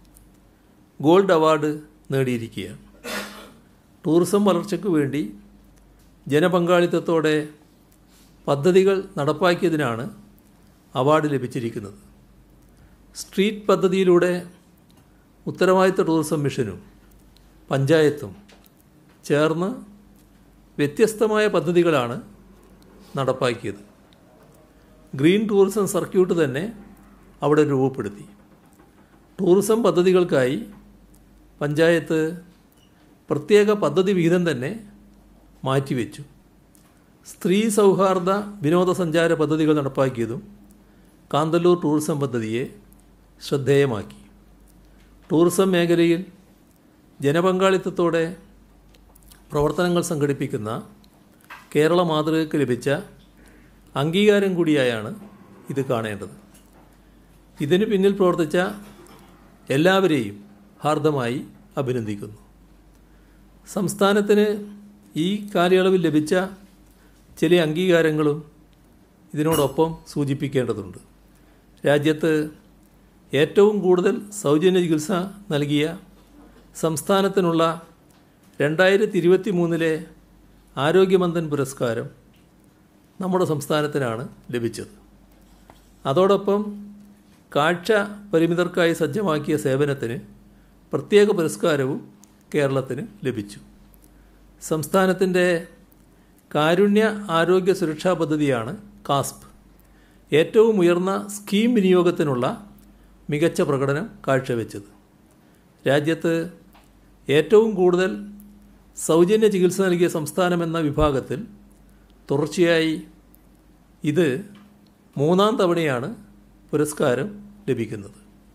ഗോൾഡ് അവാർഡ് നേടിയിരിക്കുകയാണ് ടൂറിസം വളർച്ചയ്ക്ക് വേണ്ടി ജനപങ്കാളിത്തത്തോടെ പദ്ധതികൾ നടപ്പാക്കിയതിനാണ് അവാർഡ് ലഭിച്ചിരിക്കുന്നത് സ്ട്രീറ്റ് പദ്ധതിയിലൂടെ ഉത്തരവാദിത്ത ടൂറിസം മിഷനും പഞ്ചായത്തും ചേർന്ന് വ്യത്യസ്തമായ പദ്ധതികളാണ് നടപ്പാക്കിയത് ഗ്രീൻ ടൂറിസം സർക്യൂട്ട് തന്നെ അവിടെ രൂപപ്പെടുത്തി ടൂറിസം പദ്ധതികൾക്കായി പഞ്ചായത്ത് പ്രത്യേക പദ്ധതി വിഹിതം തന്നെ മാറ്റിവെച്ചു സ്ത്രീ സൗഹാർദ്ദ വിനോദസഞ്ചാര പദ്ധതികൾ നടപ്പാക്കിയതും കാന്തല്ലൂർ ടൂറിസം പദ്ധതിയെ ശ്രദ്ധേയമാക്കി ടൂറിസം മേഖലയിൽ ജനപങ്കാളിത്തത്തോടെ പ്രവർത്തനങ്ങൾ സംഘടിപ്പിക്കുന്ന കേരള മാതൃകയ്ക്ക് ലഭിച്ച അംഗീകാരം കൂടിയായാണ് ഇത് കാണേണ്ടത് ഇതിന് പിന്നിൽ പ്രവർത്തിച്ച എല്ലാവരെയും ഹാർദമായി അഭിനന്ദിക്കുന്നു സംസ്ഥാനത്തിന് ഈ കാലയളവിൽ ലഭിച്ച ചില അംഗീകാരങ്ങളും ഇതിനോടൊപ്പം സൂചിപ്പിക്കേണ്ടതുണ്ട് രാജ്യത്ത് ഏറ്റവും കൂടുതൽ സൗജന്യ ചികിത്സ നൽകിയ സംസ്ഥാനത്തിനുള്ള രണ്ടായിരത്തി ഇരുപത്തി മൂന്നിലെ ആരോഗ്യമന്ത്രൻ പുരസ്കാരം നമ്മുടെ സംസ്ഥാനത്തിനാണ് ലഭിച്ചത് അതോടൊപ്പം കാഴ്ച പരിമിതർക്കായി സജ്ജമാക്കിയ സേവനത്തിന് പ്രത്യേക പുരസ്കാരവും കേരളത്തിന് ലഭിച്ചു സംസ്ഥാനത്തിൻ്റെ കാരുണ്യ ആരോഗ്യ സുരക്ഷാ പദ്ധതിയാണ് കാസ്പ് ഏറ്റവും ഉയർന്ന സ്കീം വിനിയോഗത്തിനുള്ള മികച്ച പ്രകടനം കാഴ്ചവെച്ചത് രാജ്യത്ത് ഏറ്റവും കൂടുതൽ സൗജന്യ ചികിത്സ നൽകിയ സംസ്ഥാനമെന്ന വിഭാഗത്തിൽ തുടർച്ചയായി ഇത് മൂന്നാം തവണയാണ് പുരസ്കാരം ലഭിക്കുന്നത്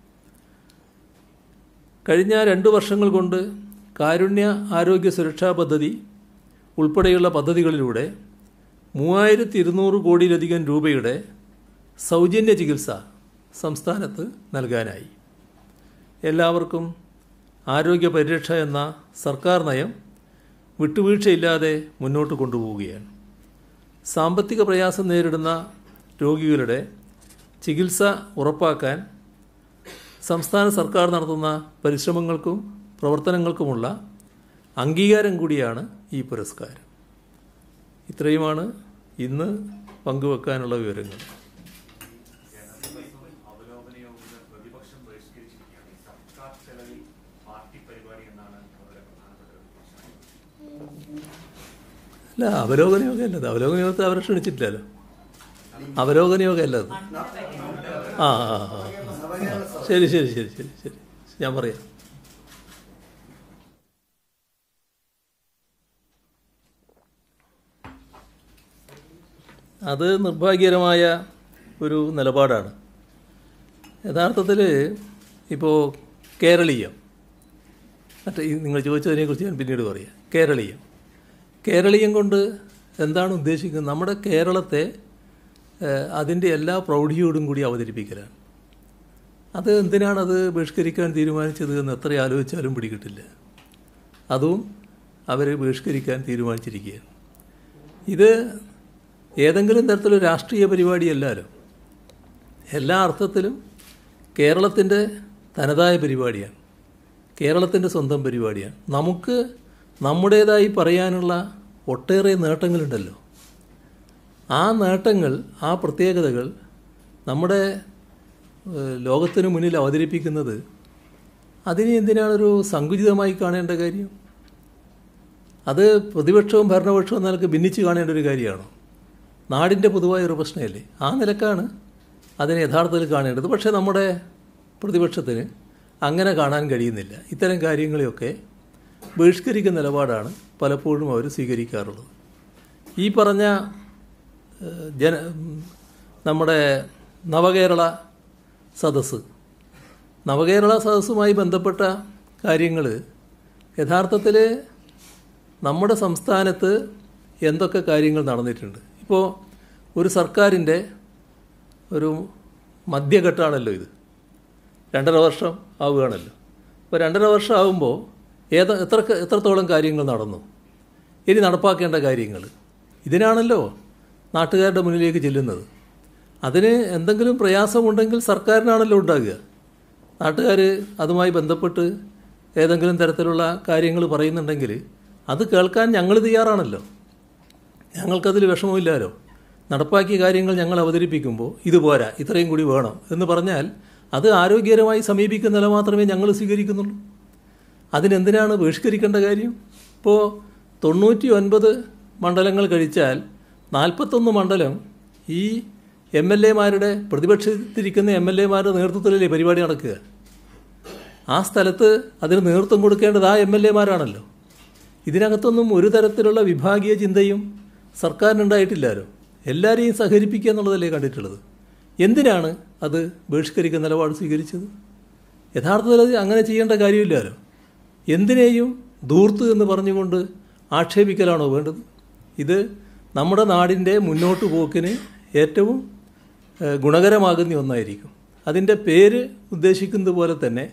കഴിഞ്ഞ രണ്ട് വർഷങ്ങൾ കൊണ്ട് കാരുണ്യ ആരോഗ്യ സുരക്ഷാ പദ്ധതി ഉൾപ്പെടെയുള്ള പദ്ധതികളിലൂടെ മൂവായിരത്തി ഇരുന്നൂറ് കോടിയിലധികം രൂപയുടെ സൗജന്യ ചികിത്സ സംസ്ഥാനത്ത് നൽകാനായി എല്ലാവർക്കും ആരോഗ്യ പരിരക്ഷ എന്ന സർക്കാർ നയം വിട്ടുവീഴ്ചയില്ലാതെ മുന്നോട്ട് കൊണ്ടുപോവുകയാണ് സാമ്പത്തിക പ്രയാസം നേരിടുന്ന രോഗികളുടെ ചികിത്സ ഉറപ്പാക്കാൻ സംസ്ഥാന സർക്കാർ നടത്തുന്ന പരിശ്രമങ്ങൾക്കും പ്രവർത്തനങ്ങൾക്കുമുള്ള അംഗീകാരം കൂടിയാണ് ഈ പുരസ്കാരം ഇത്രയുമാണ് ഇന്ന് പങ്കുവെക്കാനുള്ള വിവരങ്ങൾ അവലോകന യോഗത്തിൽ പ്രതിപക്ഷം ബഹിഷ്കരിച്ചിരിക്കുകയാണ് ഈ സർക്കാർ ചെലവിൽ പാർട്ടി പരിപാടി എന്നാണ് അവരുടെ പ്രധാനപ്പെട്ട ഒരു വിമർശനം അല്ല അവലോകന യോഗമല്ല അത് അവലോകന യോഗത്തെ അവരെ ക്ഷണിച്ചിട്ടില്ലല്ലോ അവലോകന യോഗമല്ല അത് ആ ആ ആ ആ. ശരി ശരി ശരി ശരി ശരി ഞാൻ പറയാം അത് നിർഭാഗ്യകരമായ ഒരു നിലപാടാണ് യഥാർത്ഥത്തിൽ ഇപ്പോൾ കേരളീയം മറ്റേ ഈ നിങ്ങൾ ചോദിച്ചതിനെക്കുറിച്ച് ഞാൻ പിന്നീട് പറയാം കേരളീയം കേരളീയം കൊണ്ട് എന്താണ് ഉദ്ദേശിക്കുന്നത് നമ്മുടെ കേരളത്തെ ഏഹ്, അതിൻ്റെ എല്ലാ പ്രൗഢിയോടും കൂടി അവതരിപ്പിക്കലാണ് അത് എന്തിനാണത് ബഹിഷ്കരിക്കാൻ തീരുമാനിച്ചത് എന്ന് എത്ര ആലോചിച്ചാലും പിടികിട്ടില്ല അതും അവർ ബഹിഷ്കരിക്കാൻ തീരുമാനിച്ചിരിക്കുകയാണ് ഇത് ഏതെങ്കിലും തരത്തിലുള്ള രാഷ്ട്രീയ പരിപാടിയല്ലല്ലോ എല്ലാ അർത്ഥത്തിലും കേരളത്തിൻ്റെ തനതായ പരിപാടിയാണ് കേരളത്തിൻ്റെ സ്വന്തം പരിപാടിയാണ് നമുക്ക് നമ്മുടേതായി പറയാനുള്ള ഒട്ടേറെ നേട്ടങ്ങളുണ്ടല്ലോ ആ നേട്ടങ്ങൾ ആ പ്രത്യേകതകൾ നമ്മുടെ ഏഹ്, ലോകത്തിന് മുന്നിൽ അവതരിപ്പിക്കുന്നത് അതിനെ എന്തിനാണൊരു സങ്കുചിതമായി കാണേണ്ട കാര്യം അത് പ്രതിപക്ഷവും ഭരണപക്ഷവും എന്ന നിലക്ക് ഭിന്നിച്ച് കാണേണ്ട ഒരു കാര്യമാണോ നാടിൻ്റെ പൊതുവായ ഒരു പ്രശ്നമല്ലേ ആ നിലക്കാണ് അതിനെ യഥാർത്ഥത്തിൽ കാണേണ്ടത് പക്ഷേ നമ്മുടെ പ്രതിപക്ഷത്തിന് അങ്ങനെ കാണാൻ കഴിയുന്നില്ല ഇത്തരം കാര്യങ്ങളെയൊക്കെ ബഹിഷ്കരിക്കുന്ന നിലപാടാണ് പലപ്പോഴും അവർ സ്വീകരിക്കാറുള്ളത് ഈ പറഞ്ഞ ഏഹ്, ജന ഉം, നമ്മുടെ നവകേരള സദസ്സ് നവകേരള സദസ്സുമായി ബന്ധപ്പെട്ട കാര്യങ്ങൾ യഥാർത്ഥത്തിൽ നമ്മുടെ സംസ്ഥാനത്ത് എന്തൊക്കെ കാര്യങ്ങൾ നടന്നിട്ടുണ്ട് ഇപ്പോൾ ഒരു സർക്കാരിൻ്റെ ഒരു മധ്യഘട്ടമാണല്ലോ ഇത് രണ്ടര വർഷം ആവുകയാണല്ലോ അപ്പോൾ രണ്ടര വർഷം ആകുമ്പോൾ ഏത് എത്ര എത്രത്തോളം കാര്യങ്ങൾ നടന്നു ഇനി നടപ്പാക്കേണ്ട കാര്യങ്ങൾ ഇതിനാണല്ലോ നാട്ടുകാരുടെ മുന്നിലേക്ക് ചെല്ലുന്നത് അതിന് എന്തെങ്കിലും പ്രയാസമുണ്ടെങ്കിൽ സർക്കാരിനാണല്ലോ ഉണ്ടാകുക നാട്ടുകാർ അതുമായി ബന്ധപ്പെട്ട് ഏതെങ്കിലും തരത്തിലുള്ള കാര്യങ്ങൾ പറയുന്നുണ്ടെങ്കിൽ അത് കേൾക്കാൻ ഞങ്ങൾ തയ്യാറാണല്ലോ ഞങ്ങൾക്കതിൽ വിഷമമില്ലാലോ നടപ്പാക്കിയ കാര്യങ്ങൾ ഞങ്ങൾ അവതരിപ്പിക്കുമ്പോൾ ഇത് പോരാ ഇത്രയും കൂടി വേണം എന്ന് പറഞ്ഞാൽ അത് ആരോഗ്യകരമായി സമീപിക്കുന്ന നില മാത്രമേ ഞങ്ങൾ സ്വീകരിക്കുന്നുള്ളൂ അതിനെന്തിനാണ് ബഹിഷ്കരിക്കേണ്ട കാര്യം ഇപ്പോൾ തൊണ്ണൂറ്റി ഒൻപത് മണ്ഡലങ്ങൾ കഴിച്ചാൽ നാൽപ്പത്തൊന്ന് മണ്ഡലം ഈ എം എൽ എമാരുടെ പ്രതിപക്ഷത്തിരിക്കുന്ന എം എൽ എമാരുടെ നേതൃത്വത്തിലല്ലേ പരിപാടി നടക്കുക ആ സ്ഥലത്ത് അതിന് നേതൃത്വം കൊടുക്കേണ്ടത് ആ എം എൽ എമാരാണല്ലോ ഇതിനകത്തൊന്നും ഒരു തരത്തിലുള്ള വിഭാഗീയ ചിന്തയും സർക്കാരിനുണ്ടായിട്ടില്ലല്ലോ എല്ലാവരെയും സഹകരിപ്പിക്കുക എന്നുള്ളതല്ലേ കണ്ടിട്ടുള്ളത് എന്തിനാണ് അത് ബഹിഷ്കരിക്കുന്ന നിലപാട് സ്വീകരിച്ചത് യഥാർത്ഥത്തിൽ അത് അങ്ങനെ ചെയ്യേണ്ട കാര്യമില്ലല്ലോ എന്തിനേയും ധൂർത്ത് എന്ന് പറഞ്ഞുകൊണ്ട് ആക്ഷേപിക്കലാണോ വേണ്ടത് ഇത് നമ്മുടെ നാടിൻ്റെ മുന്നോട്ട് പോക്കിന് ഏറ്റവും ഏഹ്, ഗുണകരമാകുന്ന ഒന്നായിരിക്കും അതിൻ്റെ പേര് ഉദ്ദേശിക്കുന്നത് പോലെ തന്നെ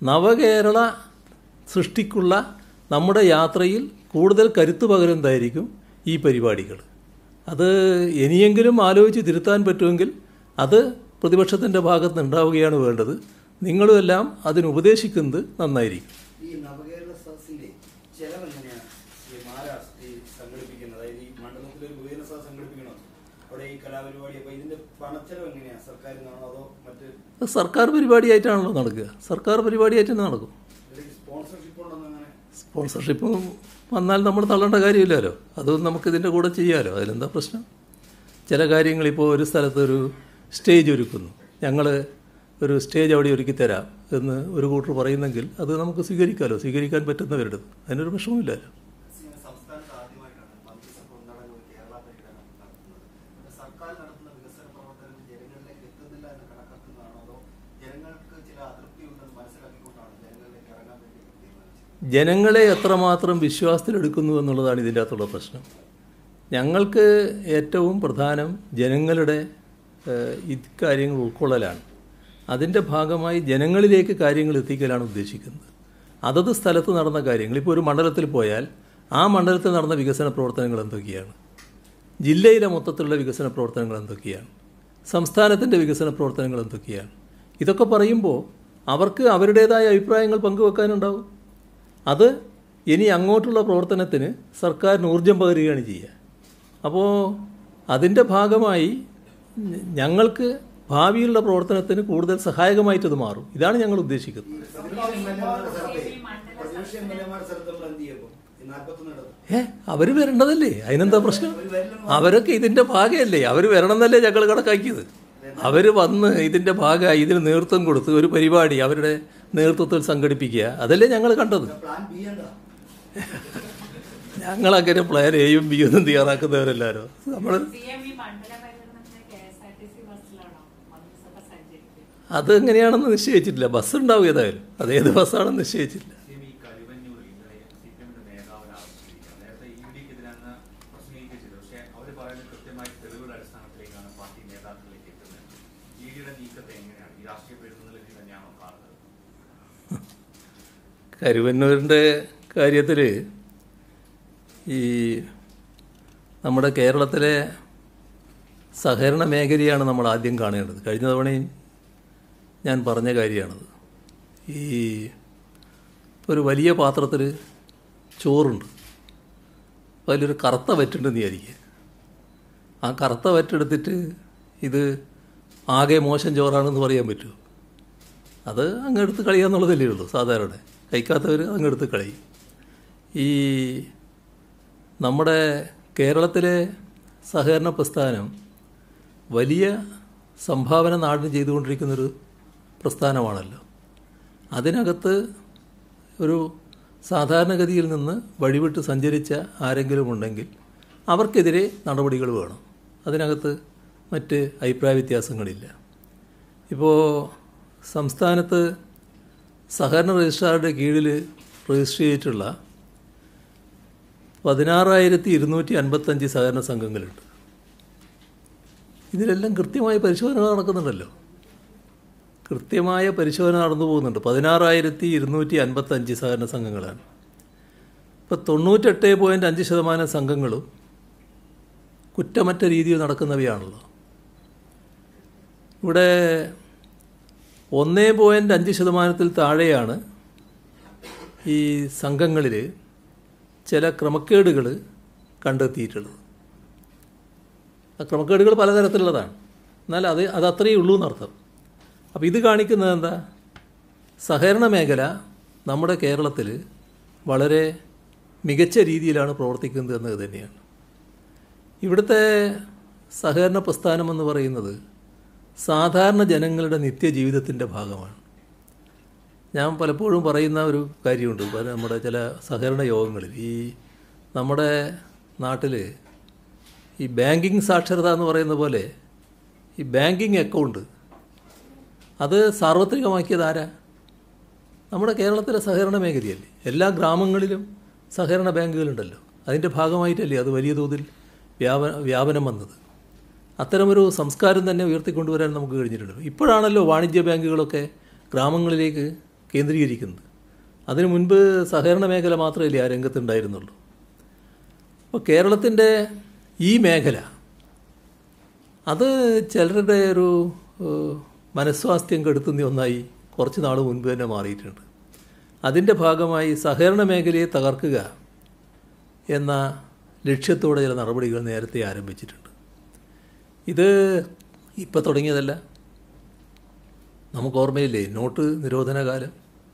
നവകേരള സൃഷ്ടിക്കുള്ള നമ്മുടെ യാത്രയിൽ കൂടുതൽ കരുത്ത് പകരുന്നതായിരിക്കും ഈ പരിപാടികൾ അത് ഇനിയെങ്കിലും ആലോചിച്ച് തിരുത്താൻ പറ്റുമെങ്കിൽ അത് പ്രതിപക്ഷത്തിൻ്റെ ഭാഗത്ത് ഉണ്ടാവുകയാണ് വേണ്ടത് നിങ്ങളുമെല്ലാം അതിന് ഉപദേശിക്കുന്നത് നന്നായിരിക്കും ഈ നവകേരള സദസ്സിന്റെ ചെലവ് എങ്ങനെയാണ് ഈ മഹാരാഷ്ട്ര ഈ സംഘടിപ്പിക്കുന്നത് അതായത് ഈ മണ്ഡലത്തിൽ ഒരു യുവജന സദസ് സംഘടിപ്പിക്കണം അവിടെ ഈ കലാപരിപാടി അപ്പൊ ഇതിന്റെ പണച്ചെലവ് എങ്ങനെയാണ് സർക്കാരിൽ നിന്നാണോ അതോ മറ്റ് അത് സർക്കാർ പരിപാടിയായിട്ടാണല്ലോ നടക്കുക സർക്കാർ പരിപാടിയായിട്ട് തന്നെ നടക്കും സ്പോൺസർഷിപ്പ് ഉണ്ടോ അങ്ങനെ സ്പോൺസർഷിപ്പ് വന്നാൽ നമ്മൾ തള്ളേണ്ട കാര്യമില്ലല്ലോ അതും നമുക്ക് ഇതിൻ്റെ കൂടെ ചെയ്യാമല്ലോ അതിലെന്താ പ്രശ്നം ചില കാര്യങ്ങൾ ഇപ്പോൾ ഒരു സ്ഥലത്ത് ഒരു സ്റ്റേജ് ഒരുക്കുന്നു ഞങ്ങൾ ഒരു സ്റ്റേജ് അവിടെ ഒരുക്കി തരാം എന്ന് ഒരു കൂട്ടർ പറയുന്നെങ്കിൽ അത് നമുക്ക് സ്വീകരിക്കാമല്ലോ സ്വീകരിക്കാൻ പറ്റുന്നവരുടെ അതിനൊരു പ്രശ്നവുമില്ലല്ലോ സംസ്ഥാനത്ത് ആദ്യമായിട്ടാണ് മന്ത്രിസഭ ഒന്നടങ്കം ഒരു കേരള പര്യടനം നടത്തുന്നത് അപ്പോൾ സർക്കാർ നടത്തുന്ന വികസന പ്രവർത്തനങ്ങൾ ജനങ്ങളിലേക്ക് എത്തുന്നില്ല എന്ന് കണക്കാക്കുന്നതാണോ അതോ ജനങ്ങൾക്ക് ചില അതൃപ്തി ഉണ്ടെന്ന് മനസ്സിലാക്കിക്കൊണ്ടാണ് ജനങ്ങളിലേക്ക് ഇറങ്ങാൻ വേണ്ടി തീരുമാനിച്ചത് ജനങ്ങളെ എത്രമാത്രം വിശ്വാസത്തിലെടുക്കുന്നു എന്നുള്ളതാണ് ഇതിൻ്റെ അകത്തുള്ള പ്രശ്നം ഞങ്ങൾക്ക് ഏറ്റവും പ്രധാനം ജനങ്ങളുടെ ഏഹ്, ഇക്കാര്യങ്ങൾ ഉൾക്കൊള്ളലാണ് അതിൻ്റെ ഭാഗമായി ജനങ്ങളിലേക്ക് കാര്യങ്ങൾ എത്തിക്കലാണ് ഉദ്ദേശിക്കുന്നത് അതത് സ്ഥലത്ത് നടന്ന കാര്യങ്ങൾ ഇപ്പോൾ ഒരു മണ്ഡലത്തിൽ പോയാൽ ആ മണ്ഡലത്തിൽ നടന്ന വികസന പ്രവർത്തനങ്ങൾ എന്തൊക്കെയാണ് ജില്ലയിലെ മൊത്തത്തിലുള്ള വികസന പ്രവർത്തനങ്ങൾ എന്തൊക്കെയാണ് സംസ്ഥാനത്തിൻ്റെ വികസന പ്രവർത്തനങ്ങൾ എന്തൊക്കെയാണ് ഇതൊക്കെ പറയുമ്പോൾ അവർക്ക് അവരുടേതായ അഭിപ്രായങ്ങൾ പങ്കുവെക്കാനുണ്ടാവും അത് ഇനി അങ്ങോട്ടുള്ള പ്രവർത്തനത്തിന് സർക്കാരിന് ഊർജം പകരുകയാണ് ചെയ്യുക അപ്പോൾ അതിൻ്റെ ഭാഗമായി ഞ- ഞങ്ങൾക്ക് ഭാവിയിലുള്ള പ്രവർത്തനത്തിന് കൂടുതൽ സഹായകമായിട്ടത് മാറും ഇതാണ് ഞങ്ങൾ ഉദ്ദേശിക്കുന്നത് പ്രതിപക്ഷ എം എൽ എമാരുടെ സ്ഥലത്തെ പ്രതിപക്ഷ എം എൽ എമാരുടെ സ്ഥലത്ത് നമ്മൾ എന്ത് ചെയ്യും ഈ നാൽപ്പത്തൊന്ന് ഇടത്ത് ഏ അവർ വരേണ്ടതല്ലേ അതിനെന്താ പ്രശ്നം അവരൊക്കെ ഇതിൻ്റെ ഭാഗമല്ലേ അവർ വരണം എന്നല്ലേ ഞങ്ങൾ കണക്കാക്കിയത് അവർ വന്ന് ഇതിൻ്റെ ഭാഗമായി ഇതിന് നേതൃത്വം കൊടുത്ത് ഒരു പരിപാടി അവരുടെ നേതൃത്വത്തിൽ സംഘടിപ്പിക്കുക അതല്ലേ ഞങ്ങൾ കണ്ടത് പ്ലാൻ ബി എന്താ ഞങ്ങളങ്ങനെ പ്ലാൻ എയും ബി ഒന്നും തയ്യാറാക്കുന്നവരല്ലാരോ നമ്മൾ സി എം ഈ മണ്ഡല പര്യടനത്തിന് K S R T C ബസ്സിലാണോ മന്ത്രിസഭ സഞ്ചരിക്കുക അത് എങ്ങനെയാണെന്ന് നിശ്ചയിച്ചിട്ടില്ല ബസ് ഉണ്ടാവും ഏതായാലും അത് ഏത് ബസ്സാണെന്ന് നിശ്ചയിച്ചില്ല സിഎം ഈ കരുവന്നൂരിൽ ഇന്നലെ സി പി എമ്മിന്റെ നേതാവിനെ ആവശ്യപ്പെട്ടിരിക്കുക നേരത്തെ ഇ ഡിക്കെതിരെന്ന് പ്രസംഗിക്കുകയും ചെയ്തു പക്ഷേ അവർ പറയുന്നത് കൃത്യമായി തെളിവുകളുടെ അടിസ്ഥാനത്തിലേക്കാണ് പാർട്ടി നേതാക്കളിലേക്ക് എത്തുന്നത് ഇ ഡിയുടെ നീക്കത്തെ എങ്ങനെയാണ് ഈ രാഷ്ട്രീയ പ്രതിനിധി തന്നെയാണോ കാണുന്നത് കരുവന്നൂരിൻ്റെ കാര്യത്തിൽ ഈ നമ്മുടെ കേരളത്തിലെ സഹകരണ മേഖലയാണ് നമ്മൾ ആദ്യം കാണേണ്ടത് കഴിഞ്ഞ തവണയും ഞാൻ പറഞ്ഞ കാര്യമാണത് ഈ ഒരു വലിയ പാത്രത്തിൽ ചോറുണ്ട് അപ്പോൾ അതിലൊരു കറുത്ത വറ്റുണ്ടെന്ന് വിചാരിക്കുക ആ കറുത്ത വറ്റെടുത്തിട്ട് ഇത് ആകെ മോശം ചോറാണെന്ന് പറയാൻ പറ്റുമോ അത് അങ്ങെടുത്ത് കളയാന്നുള്ളതല്ലേ ഉള്ളൂ സാധാരണ കഴിക്കാത്തവർ അങ്ങെടുത്ത് കളയും ഈ നമ്മുടെ കേരളത്തിലെ സഹകരണ പ്രസ്ഥാനം വലിയ സംഭാവന നാടിന് ചെയ്തുകൊണ്ടിരിക്കുന്നൊരു പ്രസ്ഥാനമാണല്ലോ അതിനകത്ത് ഒരു സാധാരണഗതിയിൽ നിന്ന് വഴിവിട്ട് സഞ്ചരിച്ച ആരെങ്കിലും ഉണ്ടെങ്കിൽ അവർക്കെതിരെ നടപടികൾ വേണം അതിനകത്ത് മറ്റ് അഭിപ്രായ വ്യത്യാസങ്ങളില്ല ഇപ്പോൾ സംസ്ഥാനത്ത് സഹകരണ രജിസ്ട്രാറുടെ കീഴിൽ രജിസ്റ്റർ ചെയ്തിട്ടുള്ള പതിനാറായിരത്തി ഇരുന്നൂറ്റി അൻപത്തഞ്ച് സഹകരണ സംഘങ്ങളുണ്ട് ഇതിലെല്ലാം കൃത്യമായ പരിശോധന നടക്കുന്നുണ്ടല്ലോ കൃത്യമായ പരിശോധന നടന്നു പോകുന്നുണ്ട് പതിനാറായിരത്തി ഇരുന്നൂറ്റി അൻപത്തഞ്ച് സഹകരണ സംഘങ്ങളാണ് ഇപ്പോൾ തൊണ്ണൂറ്റെട്ട് പോയിൻറ്റ് അഞ്ച് ശതമാനം സംഘങ്ങളും കുറ്റമറ്റ രീതിയിൽ നടക്കുന്നവയാണല്ലോ ഇവിടെ ഒന്നേ പോയിൻറ്റ് അഞ്ച് ശതമാനത്തിൽ താഴെയാണ് ഈ സംഘങ്ങളിൽ ചില ക്രമക്കേടുകൾ കണ്ടെത്തിയിട്ടുള്ളത് ആ ക്രമക്കേടുകൾ പലതരത്തിലുള്ളതാണ് എന്നാൽ അത് അത് അത്രയേ ഉള്ളൂ എന്നർത്ഥം അപ്പോൾ ഇത് കാണിക്കുന്നത് എന്താ സഹകരണ മേഖല നമ്മുടെ കേരളത്തിൽ വളരെ മികച്ച രീതിയിലാണ് പ്രവർത്തിക്കുന്നത് എന്നത് തന്നെയാണ് ഇവിടുത്തെ സഹകരണ പ്രസ്ഥാനം എന്ന് പറയുന്നത് സാധാരണ ജനങ്ങളുടെ നിത്യജീവിതത്തിൻ്റെ ഭാഗമാണ് ഞാൻ പലപ്പോഴും പറയുന്ന ഒരു കാര്യമുണ്ട് പല നമ്മുടെ ചില സഹകരണ യോഗങ്ങളിൽ ഈ നമ്മുടെ നാട്ടിൽ ഈ ബാങ്കിങ് സാക്ഷരത എന്ന് പറയുന്ന പോലെ ഈ ബാങ്കിങ് അക്കൗണ്ട് അത് സാർവത്രികമാക്കിയത് ആരാ നമ്മുടെ കേരളത്തിലെ സഹകരണ മേഖലയല്ലേ എല്ലാ ഗ്രാമങ്ങളിലും സഹകരണ ബാങ്കുകളുണ്ടല്ലോ അതിൻ്റെ ഭാഗമായിട്ടല്ലേ അത് വലിയ തോതിൽ വ്യാപ വ്യാപനം വന്നത് അത്തരമൊരു സംസ്കാരം തന്നെ ഉയർത്തിക്കൊണ്ടുവരാൻ നമുക്ക് കഴിഞ്ഞിട്ടുണ്ട് ഇപ്പോഴാണല്ലോ വാണിജ്യ ബാങ്കുകളൊക്കെ ഗ്രാമങ്ങളിലേക്ക് കേന്ദ്രീകരിക്കുന്നത് അതിനു മുൻപ് സഹകരണ മേഖല മാത്രമല്ലേ ആ രംഗത്തുണ്ടായിരുന്നുള്ളൂ അപ്പോൾ കേരളത്തിൻ്റെ ഈ മേഖല അത് ചിലരുടെ ഒരു ഏഹ്, മനസ്വാസ്ഥ്യം കെടുത്തുന്ന ഒന്നായി കുറച്ച് നാൾ മുൻപ് തന്നെ മാറിയിട്ടുണ്ട് അതിൻ്റെ ഭാഗമായി സഹകരണ മേഖലയെ തകർക്കുക എന്ന ലക്ഷ്യത്തോടെ ചില നടപടികൾ നേരത്തെ ആരംഭിച്ചിട്ടുണ്ട് ഇത് ഇപ്പം തുടങ്ങിയതല്ല നമുക്ക് ഓർമ്മയില്ലേ നോട്ട് നിരോധന കാലം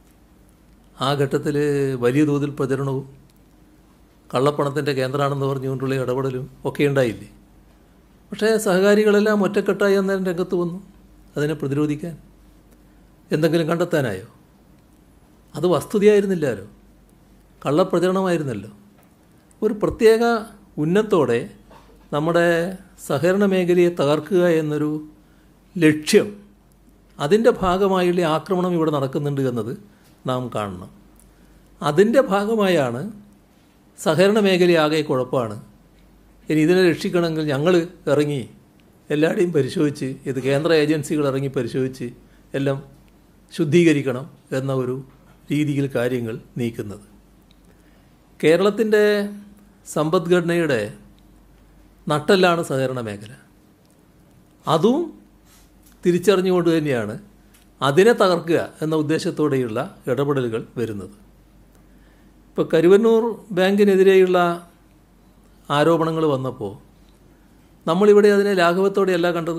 ആ ഘട്ടത്തിൽ വലിയ തോതിൽ പ്രചരണവും കള്ളപ്പണത്തിൻ്റെ കേന്ദ്രമാണെന്ന് പറഞ്ഞുകൊണ്ടുള്ള ഇടപെടലും ഒക്കെ ഉണ്ടായില്ലേ പക്ഷേ സഹകാരികളെല്ലാം ഒറ്റക്കെട്ടായി അന്നേരം രംഗത്ത് വന്നു അതിനെ പ്രതിരോധിക്കാൻ എന്തെങ്കിലും കണ്ടെത്താനായോ അത് വസ്തുതയായിരുന്നില്ലല്ലോ കള്ളപ്രചരണമായിരുന്നല്ലോ ഒരു പ്രത്യേക ഉന്നത്തോടെ നമ്മുടെ സഹകരണ മേഖലയെ തകർക്കുക എന്നൊരു ലക്ഷ്യം അതിൻ്റെ ഭാഗമായുള്ള ആക്രമണം ഇവിടെ നടക്കുന്നുണ്ട് എന്നത് നാം കാണണം അതിൻ്റെ ഭാഗമായാണ് സഹകരണ മേഖലയാകെ കുഴപ്പമാണ് ഇനി ഇതിനെ രക്ഷിക്കണമെങ്കിൽ ഞങ്ങൾ ഇറങ്ങി എല്ലാവരുടെയും പരിശോധിച്ച് ഇത് കേന്ദ്ര ഏജൻസികൾ ഇറങ്ങി പരിശോധിച്ച് എല്ലാം ശുദ്ധീകരിക്കണം എന്ന ഒരു രീതിയിൽ കാര്യങ്ങൾ നീക്കുന്നത് കേരളത്തിൻ്റെ സമ്പദ്ഘടനയുടെ നട്ടെല്ലാണ് സഹകരണ മേഖല അതും തിരിച്ചറിഞ്ഞുകൊണ്ട് തന്നെയാണ് അതിനെ തകർക്കുക എന്ന ഉദ്ദേശത്തോടെയുള്ള ഇടപെടലുകൾ വരുന്നത് ഇപ്പോൾ കരുവന്നൂർ ബാങ്കിനെതിരെയുള്ള ആരോപണങ്ങൾ വന്നപ്പോൾ നമ്മളിവിടെ അതിനെ ലാഘവത്തോടെയല്ല കണ്ടത്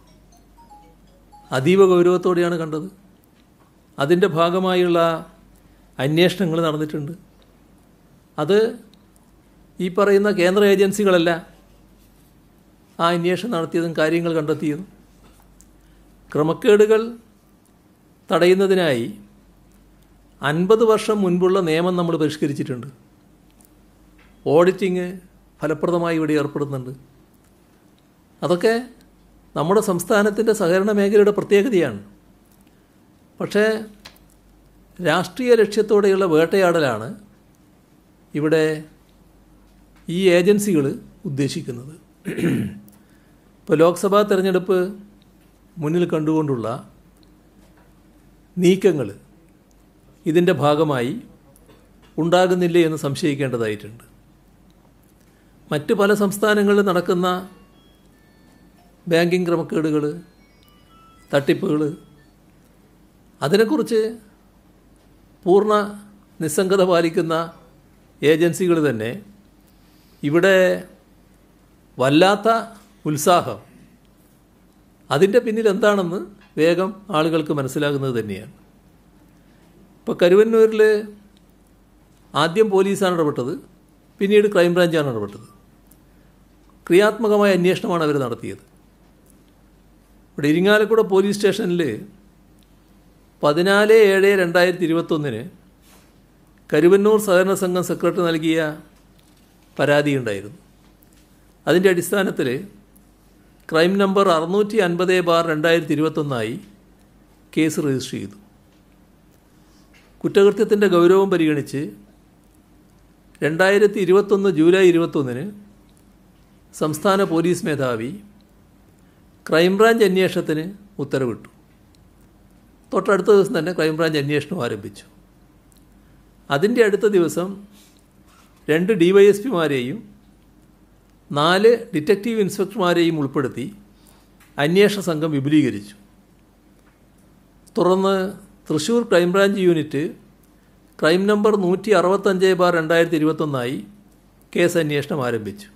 അതീവ ഗൗരവത്തോടെയാണ് കണ്ടത് അതിൻ്റെ ഭാഗമായുള്ള അന്വേഷണങ്ങൾ നടന്നിട്ടുണ്ട് അത് ഈ പറയുന്ന കേന്ദ്ര ഏജൻസികളല്ല ആ അന്വേഷണം നടത്തിയതും കാര്യങ്ങൾ കണ്ടെത്തിയതും ക്രമക്കേടുകൾ തടയുന്നതിനായി അൻപത് വർഷം മുൻപുള്ള നിയമം നമ്മൾ പരിഷ്കരിച്ചിട്ടുണ്ട് ഓഡിറ്റിങ് ഫലപ്രദമായി ഇവിടെ ഏർപ്പെടുന്നുണ്ട് അതൊക്കെ നമ്മുടെ സംസ്ഥാനത്തിൻ്റെ സഹകരണ മേഖലയുടെ പ്രത്യേകതയാണ് പക്ഷേ രാഷ്ട്രീയ ലക്ഷ്യത്തോടെയുള്ള വേട്ടയാടലാണ് ഇവിടെ ഈ ഏജൻസികൾ ഉദ്ദേശിക്കുന്നത് ഇപ്പോൾ ലോക്സഭാ തെരഞ്ഞെടുപ്പ് മുന്നിൽ കണ്ടുകൊണ്ടുള്ള നീക്കങ്ങൾ ഇതിൻ്റെ ഭാഗമായി ഉണ്ടാകുന്നില്ലേ എന്ന് സംശയിക്കേണ്ടതായിട്ടുണ്ട് മറ്റ് പല സംസ്ഥാനങ്ങളിൽ നടക്കുന്ന ബാങ്കിങ് ക്രമക്കേടുകൾ തട്ടിപ്പുകൾ അതിനെക്കുറിച്ച് പൂർണ്ണ നിസ്സംഗത പാലിക്കുന്ന ഏജൻസികൾ തന്നെ ഇവിടെ വല്ലാത്ത ഉത്സാഹം അതിൻ്റെ പിന്നിൽ എന്താണെന്ന് വേഗം ആളുകൾക്ക് മനസ്സിലാകുന്നത് തന്നെയാണ് ഇപ്പോൾ കരുവന്നൂരിൽ ആദ്യം പോലീസാണ് ഇടപെട്ടത് പിന്നീട് ക്രൈംബ്രാഞ്ചാണ് ഇടപെട്ടത് ക്രിയാത്മകമായ അന്വേഷണമാണ് അവർ നടത്തിയത് ഇവിടെ ഇരിങ്ങാലക്കുട പോലീസ് സ്റ്റേഷനിൽ പതിനാല് ഏഴ് രണ്ടായിരത്തി ഇരുപത്തൊന്നിന് കരുവന്നൂർ സഹകരണ സംഘം സെക്രട്ടറി നൽകിയ പരാതിയുണ്ടായിരുന്നു അതിൻ്റെ അടിസ്ഥാനത്തിൽ ക്രൈം നമ്പർ അറുന്നൂറ്റി അൻപത് ബാർ രണ്ടായിരത്തി ഇരുപത്തൊന്നായി കേസ് രജിസ്റ്റർ ചെയ്തു കുറ്റകൃത്യത്തിൻ്റെ ഗൗരവം പരിഗണിച്ച് രണ്ടായിരത്തി ഇരുപത്തൊന്ന് ജൂലൈ ഇരുപത്തൊന്നിന് സംസ്ഥാന പോലീസ് മേധാവി ക്രൈംബ്രാഞ്ച് അന്വേഷണത്തിന് ഉത്തരവിട്ടു തൊട്ടടുത്ത ദിവസം തന്നെ ക്രൈംബ്രാഞ്ച് അന്വേഷണം ആരംഭിച്ചു അതിൻ്റെ അടുത്ത ദിവസം രണ്ട് ഡി വൈ എസ് പിമാരെയും നാല് ഡിറ്റക്റ്റീവ് ഇൻസ്പെക്ടർമാരെയും ഉൾപ്പെടുത്തി അന്വേഷണ സംഘം വിപുലീകരിച്ചു തുടർന്ന് Thrissur crime branch unit crime number നൂറ്റി അറുപത്തഞ്ച് ബാർ രണ്ടായിരത്തി ഇരുപത്തൊന്നായി കേസ് അന്വേഷണം ആരംഭിച്ചു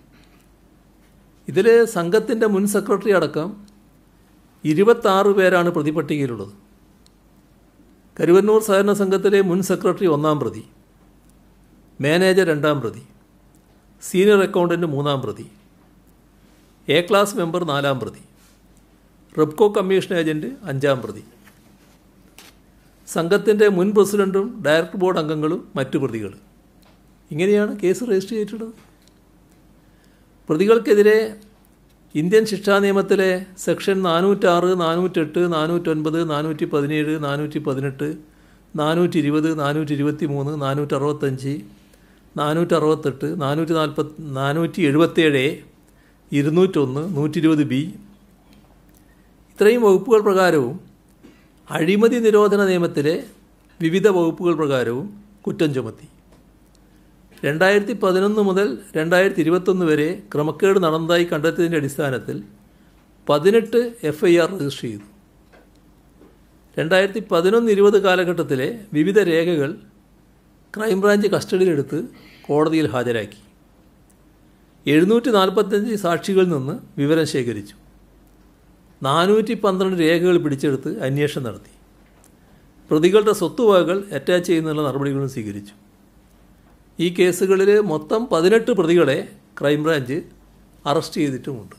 ഇതിൽ സംഘത്തിൻ്റെ മുൻ സെക്രട്ടറി അടക്കം ഇരുപത്താറ് പേരാണ് പ്രതിപട്ടികയിലുള്ളത് കരുവന്നൂർ സഹകരണ സംഘത്തിലെ മുൻ സെക്രട്ടറി ഒന്നാം പ്രതി മാനേജർ രണ്ടാം പ്രതി സീനിയർ അക്കൗണ്ടൻറ്റ് മൂന്നാം പ്രതി എ ക്ലാസ് മെമ്പർ നാലാം പ്രതി റെപ്കോ കമ്മീഷൻ ഏജൻറ്റ് അഞ്ചാം പ്രതി സംഘത്തിൻ്റെ മുൻ പ്രസിഡൻറ്റും ഡയറക്ടർ ബോർഡ് അംഗങ്ങളും മറ്റു പ്രതികൾ ഇങ്ങനെയാണ് കേസ് രജിസ്റ്റർ ചെയ്തിട്ടുള്ളത് പ്രതികൾക്കെതിരെ ഇന്ത്യൻ ശിക്ഷാ നിയമത്തിലെ സെക്ഷൻ നാനൂറ്റാറ് നാനൂറ്റെട്ട് നാനൂറ്റൊൻപത് നാനൂറ്റി പതിനേഴ് നാനൂറ്റി പതിനെട്ട് നാനൂറ്റി ഇരുപത് നാനൂറ്റി ഇരുപത്തി മൂന്ന് നാനൂറ്ററുപത്തഞ്ച് നാനൂറ്ററുപത്തെട്ട് നാനൂറ്റി നാൽപ്പത് നാനൂറ്റി എഴുപത്തേഴ് ഇരുന്നൂറ്റൊന്ന് നൂറ്റി ഇരുപത് ബി ഇത്രയും വകുപ്പുകൾ പ്രകാരവും അഴിമതി നിരോധന നിയമത്തിലെ വിവിധ വകുപ്പുകൾ പ്രകാരവും കുറ്റം ചുമത്തി രണ്ടായിരത്തി പതിനൊന്ന് മുതൽ രണ്ടായിരത്തി ഇരുപത്തൊന്ന് വരെ ക്രമക്കേട് നടന്നതായി കണ്ടെത്തിയതിൻ്റെ അടിസ്ഥാനത്തിൽ പതിനെട്ട് എഫ് ഐ ആർ രജിസ്റ്റർ ചെയ്തു രണ്ടായിരത്തി പതിനൊന്ന് ഇരുപത് കാലഘട്ടത്തിലെ വിവിധ രേഖകൾ ക്രൈംബ്രാഞ്ച് കസ്റ്റഡിയിലെടുത്ത് കോടതിയിൽ ഹാജരാക്കി എഴുന്നൂറ്റി നാൽപ്പത്തഞ്ച് സാക്ഷികളിൽ നിന്ന് വിവരം ശേഖരിച്ചു നാനൂറ്റി പന്ത്രണ്ട് രേഖകൾ പിടിച്ചെടുത്ത് അന്വേഷണം നടത്തി പ്രതികളുടെ സ്വത്തുവകകൾ അറ്റാച്ച് ചെയ്യുന്നതിനുള്ള നടപടികളും സ്വീകരിച്ചു ഈ കേസുകളിൽ മൊത്തം പതിനെട്ട് പ്രതികളെ ക്രൈംബ്രാഞ്ച് അറസ്റ്റ് ചെയ്തിട്ടുമുണ്ട്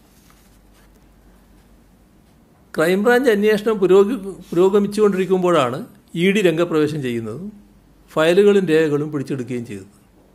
ക്രൈംബ്രാഞ്ച് അന്വേഷണം പുരോഗ പുരോഗമിച്ചുകൊണ്ടിരിക്കുമ്പോഴാണ് ഇ ഡി രംഗപ്രവേശം ചെയ്യുന്നതും ഫയലുകളും രേഖകളും പിടിച്ചെടുക്കുകയും ചെയ്തത്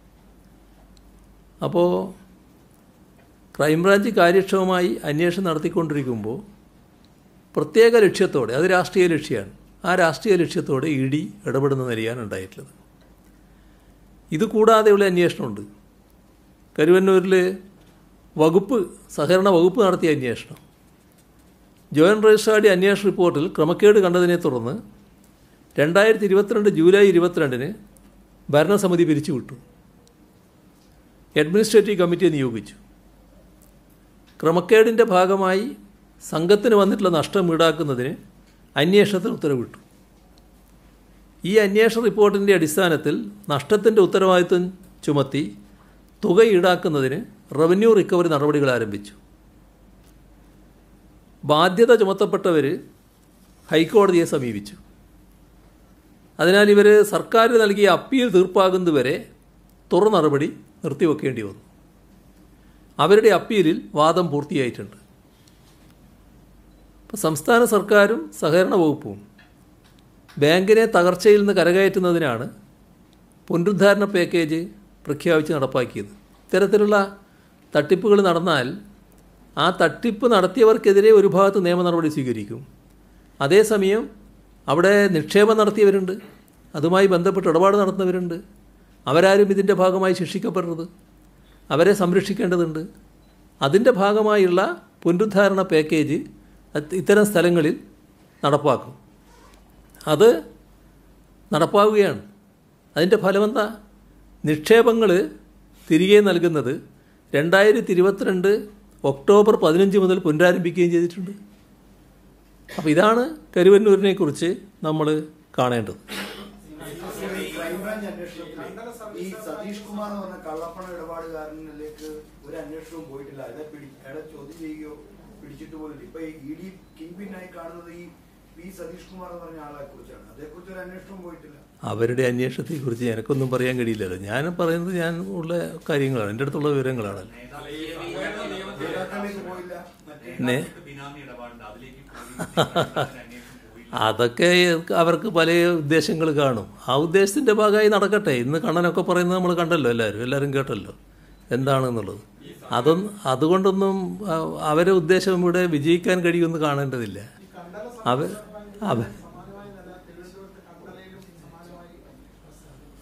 അപ്പോൾ ക്രൈംബ്രാഞ്ച് കാര്യക്ഷമമായി അന്വേഷണം നടത്തിക്കൊണ്ടിരിക്കുമ്പോൾ പ്രത്യേക ലക്ഷ്യത്തോടെ അത് രാഷ്ട്രീയ ലക്ഷ്യമാണ് ആ രാഷ്ട്രീയ ലക്ഷ്യത്തോടെ ഇ ഡി ഇടപെടുന്ന നിലയാണ് ഉണ്ടായിട്ടുള്ളത് ഇത് കൂടാതെയുള്ള അന്വേഷണമുണ്ട് കരുവന്നൂരിൽ വകുപ്പ് സഹകരണ വകുപ്പ് നടത്തിയ അന്വേഷണം ജോയിൻറ്റ് രജിസ്ട്രാർഡ് അന്വേഷണ റിപ്പോർട്ടിൽ ക്രമക്കേട് കണ്ടതിനെ തുടർന്ന് രണ്ടായിരത്തി ഇരുപത്തിരണ്ട് ജൂലൈ ഇരുപത്തിരണ്ടിന് ഭരണസമിതി പിരിച്ചുവിട്ടു അഡ്മിനിസ്ട്രേറ്റീവ് കമ്മിറ്റിയെ നിയോഗിച്ചു ക്രമക്കേടിൻ്റെ ഭാഗമായി സംഘത്തിന് വന്നിട്ടുള്ള നഷ്ടം ഈടാക്കുന്നതിന് അന്വേഷണത്തിന് ഉത്തരവിട്ടു ഈ അന്വേഷണ റിപ്പോർട്ടിൻ്റെ അടിസ്ഥാനത്തിൽ നഷ്ടത്തിൻ്റെ ഉത്തരവാദിത്വം ചുമത്തി തുക ഈടാക്കുന്നതിന് റവന്യൂ റിക്കവറി നടപടികൾ ആരംഭിച്ചു ബാധ്യത ചുമത്തപ്പെട്ടവർ ഹൈക്കോടതിയെ സമീപിച്ചു അതിനാൽ ഇവർ സർക്കാർ നൽകിയ അപ്പീൽ തീർപ്പാകുന്നതുവരെ തുറ നടപടി നിർത്തിവെക്കേണ്ടി വന്നു അവരുടെ അപ്പീലിൽ വാദം പൂർത്തിയായിട്ടുണ്ട് ഇപ്പോൾ സംസ്ഥാന സർക്കാരും സഹകരണ വകുപ്പും ബാങ്കിനെ തകർച്ചയിൽ നിന്ന് കരകയറ്റുന്നതിനാണ് പുനരുദ്ധാരണ പാക്കേജ് പ്രഖ്യാപിച്ച് നടപ്പാക്കിയത് ഇത്തരത്തിലുള്ള തട്ടിപ്പുകൾ നടന്നാൽ ആ തട്ടിപ്പ് നടത്തിയവർക്കെതിരെ ഒരു ഭാഗത്ത് നിയമ നടപടി സ്വീകരിക്കും അതേസമയം അവിടെ നിക്ഷേപം നടത്തിയവരുണ്ട് അതുമായി ബന്ധപ്പെട്ട് ഇടപാട് നടത്തുന്നവരുണ്ട് അവരാരും ഇതിൻ്റെ ഭാഗമായി ശിക്ഷിക്കപ്പെടരുത് അവരെ സംരക്ഷിക്കേണ്ടതുണ്ട് അതിൻ്റെ ഭാഗമായുള്ള പുനരുദ്ധാരണ പാക്കേജ് അത് ഇത്തരം സ്ഥലങ്ങളിൽ നടപ്പാക്കും അത് നടപ്പാവുകയാണ് അതിൻ്റെ ഫലമെന്താ നിക്ഷേപങ്ങൾ തിരികെ നൽകുന്നത് രണ്ടായിരത്തി ഇരുപത്തിരണ്ട് ഒക്ടോബർ പതിനഞ്ച് മുതൽ പുനരാരംഭിക്കുകയും ചെയ്തിട്ടുണ്ട് അപ്പോൾ ഇതാണ് കരുവന്നൂരിനെ കുറിച്ച് നമ്മൾ കാണേണ്ടത് ക്രൈംബ്രാഞ്ച് അന്വേഷണത്തിൽ ഈ സതീഷ് കുമാർ എന്ന് പറഞ്ഞ കള്ളപ്പണ ഇടപാടുകാരനിലേക്ക് ഒരു അന്വേഷണവും പോയിട്ടില്ല അയാളെ പിടി അയാളെ ചോദ്യം ചെയ്യുകയോ പിടിച്ചിട്ട് പോലില്ല ഇപ്പൊ ഈ ഇ ഡി കിങ് പിന്നായി കാണുന്നത് ഈ പി സതീഷ് കുമാർ എന്ന് പറഞ്ഞ ആളെ കുറിച്ചാണ് അതേക്കുറിച്ച് ഒരു അന്വേഷണവും പോയിട്ടില്ല അവരുടെ അന്വേഷണത്തെക്കുറിച്ച് എനിക്കൊന്നും പറയാൻ കഴിയില്ലല്ലോ ഞാൻ പറയുന്നത് ഞാൻ ഉള്ള കാര്യങ്ങളാണ് എൻ്റെ അടുത്തുള്ള വിവരങ്ങളാണ് നേതാക്കളിലേക്ക് പോയില്ല മറ്റേ നെ ബിനാമി ഇടപാടുണ്ട് അതിലേക്ക് പോയി അന്വേഷണം പോയി അതൊക്കെ അവർക്ക് പല ഉദ്ദേശങ്ങൾ കാണും ആ ഉദ്ദേശത്തിൻ്റെ ഭാഗമായി നടക്കട്ടെ ഇന്ന് കണ്ണനൊക്കെ പറയുന്നത് നമ്മൾ കണ്ടല്ലോ എല്ലാവരും എല്ലാവരും കേട്ടല്ലോ എന്താണെന്നുള്ളത് അതൊന്നും അതുകൊണ്ടൊന്നും ആ, അവരെ ഉദ്ദേശം ഇവിടെ വിജയിക്കാൻ കഴിയുമെന്ന് കാണേണ്ടതില്ല അവർ അവർ സമാനമായ നില തിരുവനന്തപുരത്ത് കണ്ടലയിലും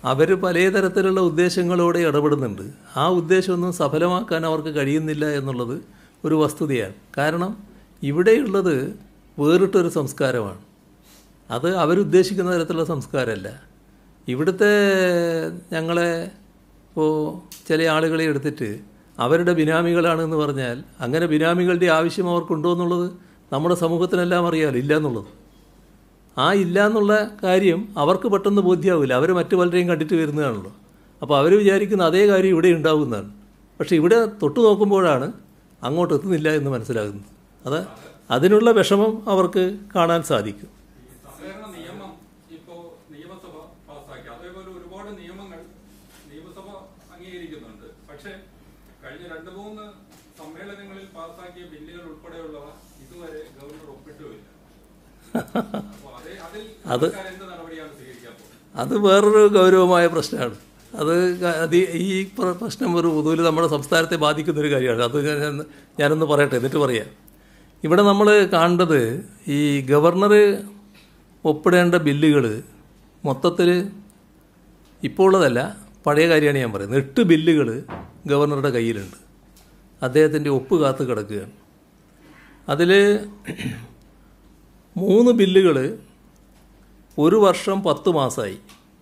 അവർ പലതരത്തിലുള്ള ഉദ്ദേശങ്ങളോടെ ഇടപെടുന്നുണ്ട് ആ ഉദ്ദേശമൊന്നും സഫലമാക്കാൻ അവർക്ക് കഴിയുന്നില്ല എന്നുള്ളത് ഒരു വസ്തുതയാണ് കാരണം ഇവിടെയുള്ളത് വേറിട്ടൊരു സംസ്കാരമാണ് അത് അവരുദ്ദേശിക്കുന്ന തരത്തിലുള്ള സംസ്കാരമല്ല ഇവിടുത്തെ ഞങ്ങളെ ഇപ്പോൾ ചില ആളുകളെ എടുത്തിട്ട് അവരുടെ ബിനാമികളാണെന്ന് പറഞ്ഞാൽ അങ്ങനെ ബിനാമികളുടെ ആവശ്യം അവർക്കുണ്ടോ എന്നുള്ളത് നമ്മുടെ സമൂഹത്തിനെല്ലാം അറിയാമല്ലോ ഇല്ല എന്നുള്ളത് ആ ഇല്ല എന്നുള്ള കാര്യം അവർക്ക് പെട്ടെന്ന് ബോധ്യമാവില്ല അവർ മറ്റു പലരെയും കണ്ടിട്ട് വരുന്നതാണല്ലോ അപ്പോൾ അവർ വിചാരിക്കുന്ന അതേ കാര്യം ഇവിടെ ഉണ്ടാകുന്നതാണ് പക്ഷേ ഇവിടെ തൊട്ടു നോക്കുമ്പോഴാണ് അങ്ങോട്ട് എത്തുന്നില്ല എന്ന് മനസ്സിലാകുന്നത് അത് അതിനുള്ള വിഷമം അവർക്ക് കാണാൻ സാധിക്കും ഈ സഹകരണ നിയമം ഇപ്പോ നിയമസഭ പാസ്സാക്കി അതേപോലെ ഒരുപാട് നിയമങ്ങൾ നിയമസഭ അംഗീകരിക്കുന്നുണ്ട് പക്ഷേ കഴിഞ്ഞ രണ്ട് മൂന്ന് സമ്മേളനങ്ങളിൽ പാസ്സാക്കിയ ബില്ലുകൾ ഉൾപ്പെടെയുള്ളവ ഇതുവരെ ഗവർണർ ഒപ്പിട്ടുമില്ല അപ്പോ അതേ അതിൽ അത് സർക്കാർ എന്ത് നടപടിയാണ് സ്വീകരിക്കാൻ പോകുന്നത് അത് വേറൊരു ഗൗരവമായ പ്രശ്നമാണ് അത് ക- അത് ഈ പ്ര- പ്രശ്നം ഒരു പൊതുവിൽ നമ്മുടെ സംസ്ഥാനത്തെ ബാധിക്കുന്ന ഒരു കാര്യമാണ് അത് ഞാൻ ഞാനൊന്ന് പറയട്ടെ എന്നിട്ട് പറയാം ഇവിടെ നമ്മൾ കാണേണ്ടത് ഈ ഗവർണർ ഒപ്പിടേണ്ട ബില്ലുകൾ മൊത്തത്തിൽ ഇപ്പോൾ ഉള്ളതല്ല പഴയ കാര്യമാണ് ഞാൻ പറയുന്നത് എട്ട് ബില്ലുകൾ ഗവർണറുടെ കയ്യിലുണ്ട് അദ്ദേഹത്തിൻ്റെ ഒപ്പ് കാത്ത് കിടക്കുകയാണ് അതിൽ മൂന്ന് ബില്ലുകൾ ഒരു വർഷം പത്ത് മാസമായി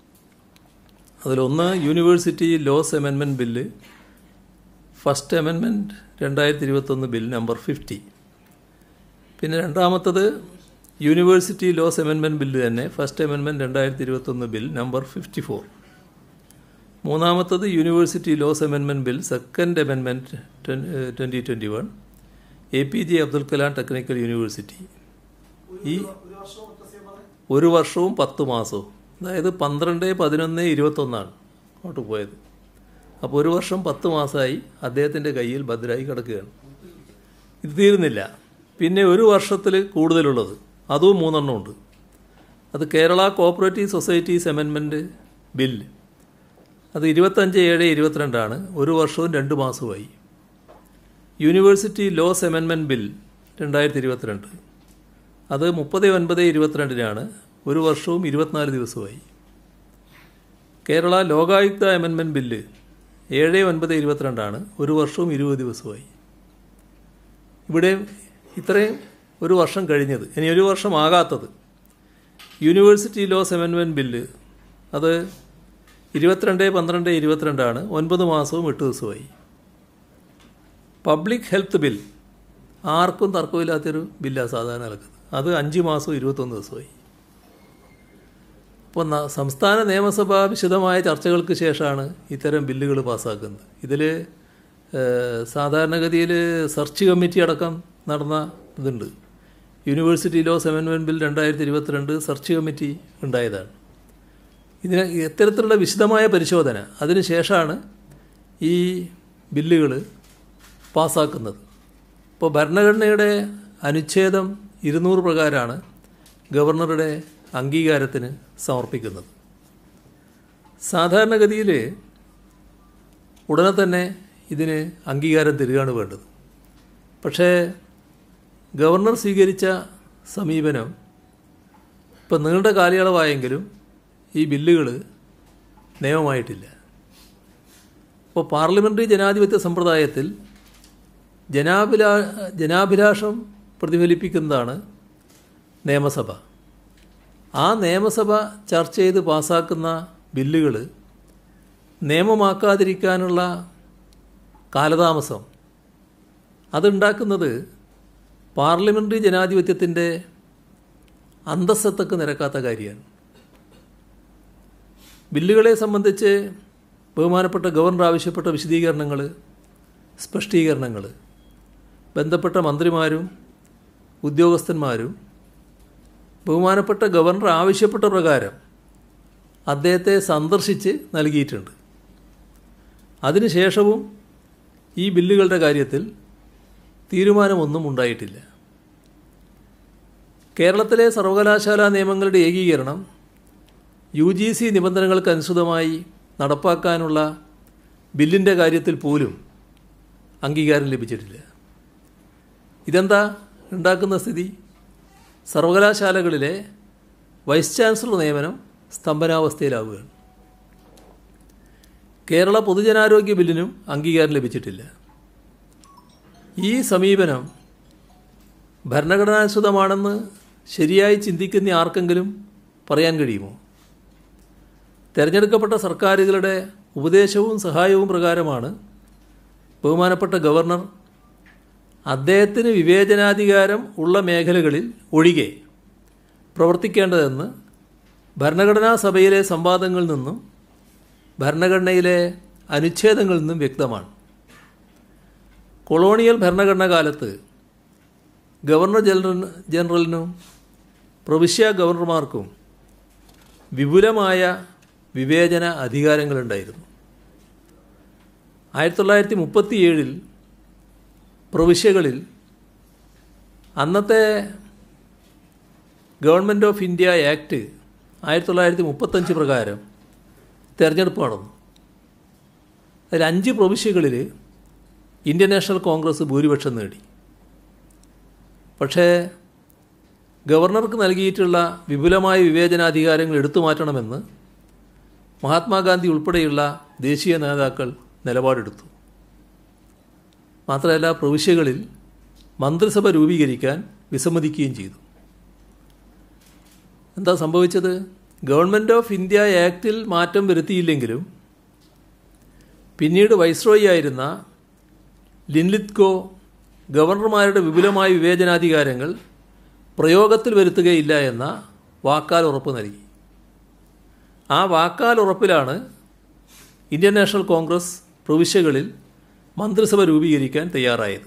അതിലൊന്ന് university laws amendment bill first amendment രണ്ടായിരത്തി ഇരുപത്തൊന്ന് ബിൽ നമ്പർ ഫിഫ്റ്റി പിന്നെ രണ്ടാമത്തത് യൂണിവേഴ്സിറ്റി ലോസ് അമെൻമെൻറ്റ് ബില്ല് തന്നെ ഫസ്റ്റ് അമെൻമെൻറ്റ് രണ്ടായിരത്തി ഇരുപത്തൊന്ന് ബിൽ നമ്പർ ഫിഫ്റ്റി ഫോർ മൂന്നാമത്തത് university laws amendment bill second amendment twenty twenty one A P J Abdul Kalam technical university ഈ ഒരു വർഷവും പത്ത് മാസവും അതായത് പന്ത്രണ്ട് പതിനൊന്ന് ഇരുപത്തൊന്നാണ് അങ്ങോട്ട് പോയത് അപ്പോൾ ഒരു വർഷം പത്ത് മാസമായി അദ്ദേഹത്തിൻ്റെ കയ്യിൽ ഭദ്രായി കിടക്കുകയാണ് ഇത് തീരുന്നില്ല പിന്നെ ഒരു വർഷത്തിൽ കൂടുതലുള്ളത് അതും മൂന്നെണ്ണം ഉണ്ട് അത് Kerala cooperative societies amendment bill അത് ഇരുപത്തഞ്ച് ഏഴ് ഇരുപത്തിരണ്ടാണ് ഒരു വർഷവും രണ്ട് മാസവുമായി യൂണിവേഴ്സിറ്റി ലോസ് അമെൻമെൻറ്റ് ബിൽ രണ്ടായിരത്തി ഇരുപത്തിരണ്ട് അത് മുപ്പത് ഒൻപത് ഇരുപത്തിരണ്ടിനാണ് ഒരു വർഷവും ഇരുപത്തിനാല് ദിവസമായി കേരള ലോകായുക്ത അമെൻമെൻറ്റ് ബില്ല് ഏഴ് ഒൻപത് ഇരുപത്തിരണ്ടാണ് ഒരു വർഷവും ഇരുപത് ദിവസമായി ഇവിടെ ഇത്രയും ഒരു വർഷം കഴിഞ്ഞത് ഇനി ഒരു വർഷം ആകാത്തത് യൂണിവേഴ്സിറ്റി ലോസ് അമെൻമെൻറ്റ് ബില്ല് അത് ഇരുപത്തിരണ്ട് പന്ത്രണ്ട് ഇരുപത്തിരണ്ടാണ് ഒൻപത് മാസവും എട്ട് ദിവസമായി പബ്ലിക് ഹെൽത്ത് ബിൽ ആർക്കും തർക്കമില്ലാത്തൊരു ബില്ലാണ് സാധാരണ നടക്കുന്നത് അത് അഞ്ച് മാസവും ഇരുപത്തൊന്ന് ദിവസമായി അപ്പോൾ ന- സംസ്ഥാന നിയമസഭ വിശദമായ ചർച്ചകൾക്ക് ശേഷമാണ് ഇത്തരം ബില്ലുകൾ പാസ്സാക്കുന്നത് ഇതിൽ സാധാരണഗതിയിൽ സെർച്ച് കമ്മിറ്റി അടക്കം നടന്ന ഇതുണ്ട് യൂണിവേഴ്സിറ്റി ലോസ് അമെൻമെൻറ്റ് ബിൽ രണ്ടായിരത്തി ഇരുപത്തിരണ്ട് സെർച്ച് കമ്മിറ്റി ഉണ്ടായതാണ് ഇതിന് ഇത്തരത്തിലുള്ള വിശദമായ പരിശോധന അതിനുശേഷമാണ് ഈ ബില്ലുകൾ പാസ്സാക്കുന്നത് ഇപ്പോൾ ഭരണഘടനയുടെ അനുച്ഛേദം ഇരുന്നൂറ് പ്രകാരമാണ് ഗവർണറുടെ അംഗീകാരത്തിന് സമർപ്പിക്കുന്നത് സാധാരണഗതിയിൽ ഉടനെ തന്നെ ഇതിന് അംഗീകാരം തരികയാണ് വേണ്ടത് പക്ഷേ ഗവർണർ സ്വീകരിച്ച സമീപനം ഇപ്പം നീണ്ട കാലയളവായെങ്കിലും ഈ ബില്ലുകൾ നിയമമായിട്ടില്ല ഇപ്പോൾ പാർലമെൻ്ററി ജനാധിപത്യ സമ്പ്രദായത്തിൽ ജനാഭിലാ ജനാഭിലാഷം പ്രതിഫലിപ്പിക്കുന്നതാണ് നിയമസഭ ആ നിയമസഭ ചർച്ച ചെയ്ത് പാസ്സാക്കുന്ന ബില്ലുകൾ നിയമമാക്കാതിരിക്കാനുള്ള കാലതാമസം അതുണ്ടാക്കുന്നത് പാർലമെൻ്ററി ജനാധിപത്യത്തിൻ്റെ അന്തസ്സത്തക്ക് നിരക്കാത്ത കാര്യമാണ് ബില്ലുകളെ സംബന്ധിച്ച് ബഹുമാനപ്പെട്ട ഗവർണർ ആവശ്യപ്പെട്ട വിശദീകരണങ്ങൾ സ്പഷ്ടീകരണങ്ങൾ ബന്ധപ്പെട്ട മന്ത്രിമാരും ഉദ്യോഗസ്ഥന്മാരും ബഹുമാനപ്പെട്ട ഗവർണർ ആവശ്യപ്പെട്ട പ്രകാരം അദ്ദേഹത്തെ സന്ദർശിച്ച് നൽകിയിട്ടുണ്ട് അതിനുശേഷവും ഈ ബില്ലുകളുടെ കാര്യത്തിൽ തീരുമാനമൊന്നും ഉണ്ടായിട്ടില്ല കേരളത്തിലെ സർവകലാശാലാ നിയമങ്ങളുടെ ഏകീകരണം യു ജി സി നിബന്ധനകൾക്കനുസൃതമായി നടപ്പാക്കാനുള്ള ബില്ലിൻ്റെ കാര്യത്തിൽ പോലും അംഗീകാരം ലഭിച്ചിട്ടില്ല ഇതെന്താ ഉണ്ടാക്കുന്ന സ്ഥിതി സർവകലാശാലകളിലെ വൈസ് ചാൻസലർ നിയമനം സ്തംഭനാവസ്ഥയിലാവുകയാണ് കേരള പൊതുജനാരോഗ്യ ബില്ലിനും അംഗീകാരം ലഭിച്ചിട്ടില്ല ഈ സമീപനം ഭരണഘടനാനുസൃതമാണെന്ന് ശരിയായി ചിന്തിക്കുന്ന ആർക്കെങ്കിലും പറയാൻ കഴിയുമോ തിരഞ്ഞെടുക്കപ്പെട്ട സർക്കാരുകളുടെ ഉപദേശവും സഹായവും പ്രകാരമാണ് ബഹുമാനപ്പെട്ട ഗവർണർ അദ്ദേഹത്തിന് വിവേചനാധികാരം ഉള്ള മേഖലകളിൽ ഒഴികെ പ്രവർത്തിക്കേണ്ടതെന്ന് ഭരണഘടനാ സഭയിലെ സംവാദങ്ങളിൽ നിന്നും ഭരണഘടനയിലെ അനുച്ഛേദങ്ങളിൽ നിന്നും വ്യക്തമാണ് കൊളോണിയൽ ഭരണഘടന കാലത്ത് ഗവർണർ ജനറൽ ജനറലിനും പ്രവിശ്യ ഗവർണർമാർക്കും വിപുലമായ വിവേചന അധികാരങ്ങളുണ്ടായിരുന്നു ആയിരത്തി തൊള്ളായിരത്തി മുപ്പത്തി ഏഴിൽ പ്രവിശ്യകളിൽ അന്നത്തെ ഗവൺമെൻറ് ഓഫ് ഇന്ത്യ ആക്ട് ആയിരത്തി തൊള്ളായിരത്തി മുപ്പത്തഞ്ച് പ്രകാരം തിരഞ്ഞെടുപ്പ് നടന്നു അതിൽ അഞ്ച് പ്രവിശ്യകളിൽ ഇന്ത്യൻ നാഷണൽ കോൺഗ്രസ് ഭൂരിപക്ഷം നേടി പക്ഷേ ഗവർണർക്ക് നൽകിയിട്ടുള്ള വിപുലമായ വിവേചനാധികാരങ്ങൾ എടുത്തു മാറ്റണമെന്ന് മഹാത്മാഗാന്ധി ഉൾപ്പെടെയുള്ള ദേശീയ നേതാക്കൾ നിലപാടെടുത്തു മാത്രമല്ല പ്രവിശ്യകളിൽ മന്ത്രിസഭ രൂപീകരിക്കാൻ വിസമ്മതിക്കുകയും ചെയ്തു എന്താ സംഭവിച്ചത് ഗവൺമെൻറ് ഓഫ് ഇന്ത്യ ആക്റ്റിൽ മാറ്റം വരുത്തിയില്ലെങ്കിലും പിന്നീട് വൈസ്രോയി ആയിരുന്ന ലിൻലിത്കോ ഗവർണർമാരുടെ വിപുലമായ വിവേചനാധികാരങ്ങൾ പ്രയോഗത്തിൽ വരുത്തുകയില്ല എന്ന വാക്കാൽ ഉറപ്പ് നൽകി ആ വാക്കാൽ ഉറപ്പിലാണ് ഇന്ത്യൻ നാഷണൽ കോൺഗ്രസ് പ്രവിശ്യകളിൽ മന്ത്രിസഭ രൂപീകരിക്കാൻ തയ്യാറായത്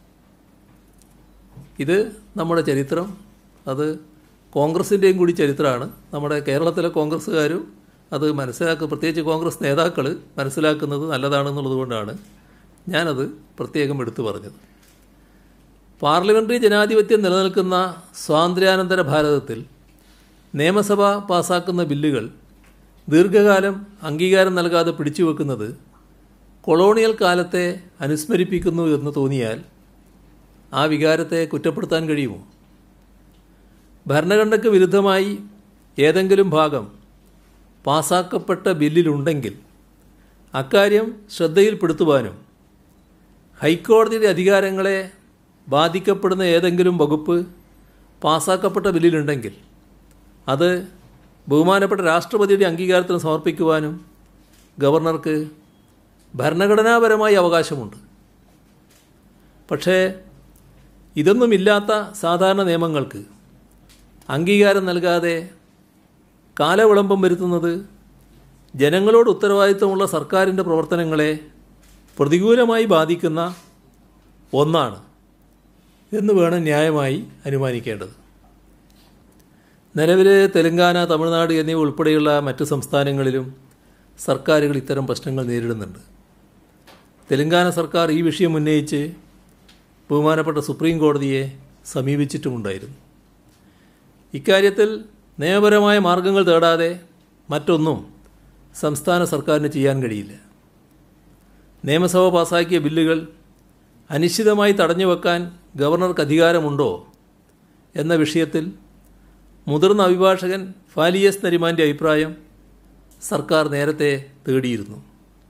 ഇത് നമ്മുടെ ചരിത്രം അത് കോൺഗ്രസിൻ്റെയും കൂടി ചരിത്രമാണ് നമ്മുടെ കേരളത്തിലെ കോൺഗ്രസ്സുകാരും അത് മനസ്സിലാക്കുക പ്രത്യേകിച്ച് കോൺഗ്രസ് നേതാക്കൾ മനസ്സിലാക്കുന്നത് നല്ലതാണെന്നുള്ളത് കൊണ്ടാണ് ഞാനത് പ്രത്യേകം എടുത്തു പറഞ്ഞത് പാർലമെൻ്ററി ജനാധിപത്യം നിലനിൽക്കുന്ന സ്വാതന്ത്ര്യാനന്തര ഭാരതത്തിൽ നിയമസഭ പാസാക്കുന്ന ബില്ലുകൾ ദീർഘകാലം അംഗീകാരം നൽകാതെ പിടിച്ചു വെക്കുന്നത് കൊളോണിയൽ കാലത്തെ അനുസ്മരിപ്പിക്കുന്നു എന്ന് തോന്നിയാൽ ആ വികാരത്തെ കുറ്റപ്പെടുത്താൻ കഴിയുമോ ഭരണഘടനയ്ക്ക് വിരുദ്ധമായി ഏതെങ്കിലും ഭാഗം പാസാക്കപ്പെട്ട ബില്ലിലുണ്ടെങ്കിൽ അക്കാര്യം ശ്രദ്ധയിൽപ്പെടുത്തുവാനും ഹൈക്കോടതിയുടെ അധികാരങ്ങളെ ബാധിക്കപ്പെടുന്ന ഏതെങ്കിലും വകുപ്പ് പാസാക്കപ്പെട്ട ബില്ലിലുണ്ടെങ്കിൽ അത് ബഹുമാനപ്പെട്ട രാഷ്ട്രപതിയുടെ അംഗീകാരത്തിന് സമർപ്പിക്കുവാനും ഗവർണർക്ക് ഭരണഘടനാപരമായി അവകാശമുണ്ട് പക്ഷേ ഇതൊന്നുമില്ലാത്ത സാധാരണ നിയമങ്ങൾക്ക് അംഗീകാരം നൽകാതെ കാലവിളംബം വരുത്തുന്നത് ജനങ്ങളോട് ഉത്തരവാദിത്തമുള്ള സർക്കാരിൻ്റെ പ്രവർത്തനങ്ങളെ പ്രതികൂലമായി ബാധിക്കുന്ന ഒന്നാണ് എന്ന് വേണം ന്യായമായി അനുമാനിക്കേണ്ടത് നിലവിൽ തെലങ്കാന തമിഴ്നാട് എന്നിവ ഉൾപ്പെടെയുള്ള മറ്റ് സംസ്ഥാനങ്ങളിലും സർക്കാരുകൾ ഇത്തരം പ്രശ്നങ്ങൾ നേരിടുന്നുണ്ട് തെലങ്കാന സർക്കാർ ഈ വിഷയം ഉന്നയിച്ച് ബഹുമാനപ്പെട്ട സുപ്രീം കോടതിയെ സമീപിച്ചിട്ടുമുണ്ടായിരുന്നു ഇക്കാര്യത്തിൽ നിയമപരമായ മാർഗങ്ങൾ തേടാതെ മറ്റൊന്നും സംസ്ഥാന സർക്കാരിന് ചെയ്യാൻ കഴിയില്ല നിയമസഭ പാസാക്കിയ ബില്ലുകൾ അനിശ്ചിതമായി തടഞ്ഞു വെക്കാൻ ഗവർണർക്ക് അധികാരമുണ്ടോ എന്ന വിഷയത്തിൽ മുതിർന്ന അഭിഭാഷകൻ ഫാലിയസ് നരിമാൻ്റെ അഭിപ്രായം സർക്കാർ നേരത്തെ തേടിയിരുന്നു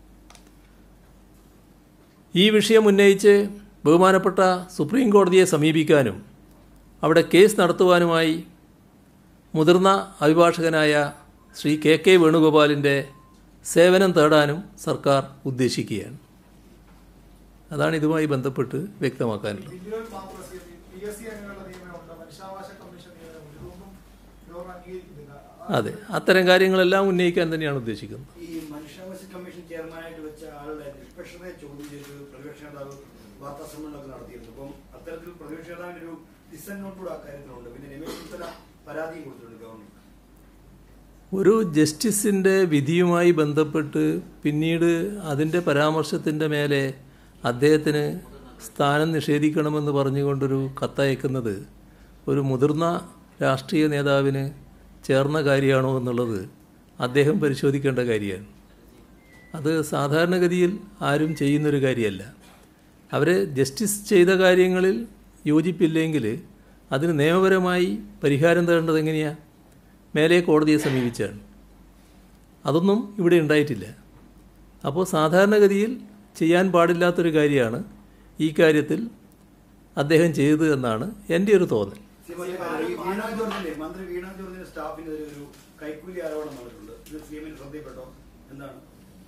ഈ വിഷയം ഉന്നയിച്ച് ബഹുമാനപ്പെട്ട സുപ്രീം കോടതിയെ സമീപിക്കാനും അവിടെ കേസ് നടത്തുവാനുമായി മുതിർന്ന അഭിഭാഷകനായ ശ്രീ കെ കെ വേണുഗോപാലിൻ്റെ സേവനം തേടാനും സർക്കാർ ഉദ്ദേശിക്കുകയാണ് അതാണ് ഇതുമായി ബന്ധപ്പെട്ട് വ്യക്തമാക്കാനുള്ളത് ബില്ലുകൾ മാത്രം പി എസ് സി അങ്ങനെയുള്ള നിയമനമുണ്ട് മനുഷ്യാവകാശ കമ്മീഷൻ നിയമനമുണ്ട് ഇതൊന്നും ഗവർണർ അംഗീകരിക്കുന്നില്ല അതെ അത്തരം കാര്യങ്ങളെല്ലാം ഉന്നയിക്കാൻ തന്നെയാണ് ഉദ്ദേശിക്കുന്നത് ഈ മനുഷ്യാവകാശ കമ്മീഷൻ ചെയർമാനായിട്ട് വെച്ച ആളുടെ നിഷ്പക്ഷതയെ ചോദ്യം ചെയ്ത് പ്രതിപക്ഷ നേതാവ് വാർത്താ സമ്മേളനമൊക്കെ നടത്തിയിരുന്നു അപ്പം അത്തരത്തിൽ പ്രതിപക്ഷ നേതാവിന്റെ ഒരു ഡിസൻ നോട്ടുകൂടെ അക്കാര്യത്തിലുണ്ട് പിന്നെ രമേശ് ചെന്നിത്തല പരാതിയും കൊടുത്തിട്ടുണ്ട് ഗവർണർ ഒരു ജസ്റ്റിസിൻ്റെ വിധിയുമായി ബന്ധപ്പെട്ട് പിന്നീട് അതിൻ്റെ പരാമർശത്തിൻ്റെ മേലെ അദ്ദേഹത്തിന് സ്ഥാനം നിഷേധിക്കണമെന്ന് പറഞ്ഞുകൊണ്ടൊരു കത്തയക്കുന്നത് ഒരു മുതിർന്ന രാഷ്ട്രീയ നേതാവിന് ചേർന്ന കാര്യമാണോ എന്നുള്ളത് അദ്ദേഹം പരിശോധിക്കേണ്ട കാര്യമാണ് അത് സാധാരണഗതിയിൽ ആരും ചെയ്യുന്നൊരു കാര്യമല്ല അവർ ജസ്റ്റിസ് ചെയ്ത കാര്യങ്ങളിൽ യോജിപ്പില്ലെങ്കിൽ അതിന് നിയമപരമായി പരിഹാരം തേടേണ്ടത് എങ്ങനെയാണ് മേലെ കോടതിയെ സമീപിച്ചാണ് അതൊന്നും ഇവിടെ ഉണ്ടായിട്ടില്ല അപ്പോൾ സാധാരണഗതിയിൽ ചെയ്യാൻ പാടില്ലാത്തൊരു കാര്യമാണ് ഈ കാര്യത്തിൽ അദ്ദേഹം ചെയ്തത് എന്നാണ് എൻ്റെ ഒരു തോന്നൽ സി, ഈ വീണ ജോർജിന്റെ മന്ത്രി വീണ ജോർജിന്റെ സ്റ്റാഫിന് ഒരു കൈക്കൂലി ആരോപണം നടന്നിട്ടുണ്ട് ഇത് സി എമ്മിന് ശ്രദ്ധയിൽപ്പെട്ടോ എന്താണ്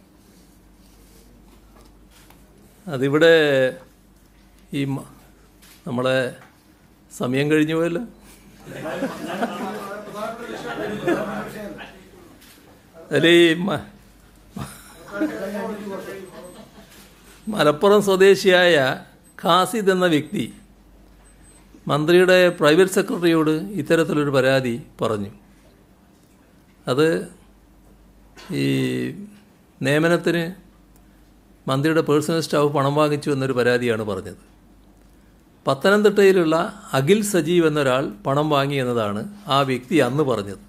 അതിവിടെ ഈ മ- നമ്മളെ സമയം കഴിഞ്ഞു പോയല്ലോ അതിൽ ഈ മ- മലപ്പുറം സ്വദേശിയായ ഖാസിദ് എന്ന വ്യക്തി മന്ത്രിയുടെ പ്രൈവറ്റ് സെക്രട്ടറിയോട് ഇത്തരത്തിലൊരു പരാതി പറഞ്ഞു അത് ഈ നിയമനത്തിന് മന്ത്രിയുടെ പേഴ്സണൽ സ്റ്റാഫ് പണം വാങ്ങിച്ചു എന്നൊരു പരാതിയാണ് പറഞ്ഞത് പത്തനംതിട്ടയിലുള്ള അഖിൽ സജീവ് എന്നൊരാൾ പണം വാങ്ങി എന്നതാണ് ആ വ്യക്തി അന്ന് പറഞ്ഞത്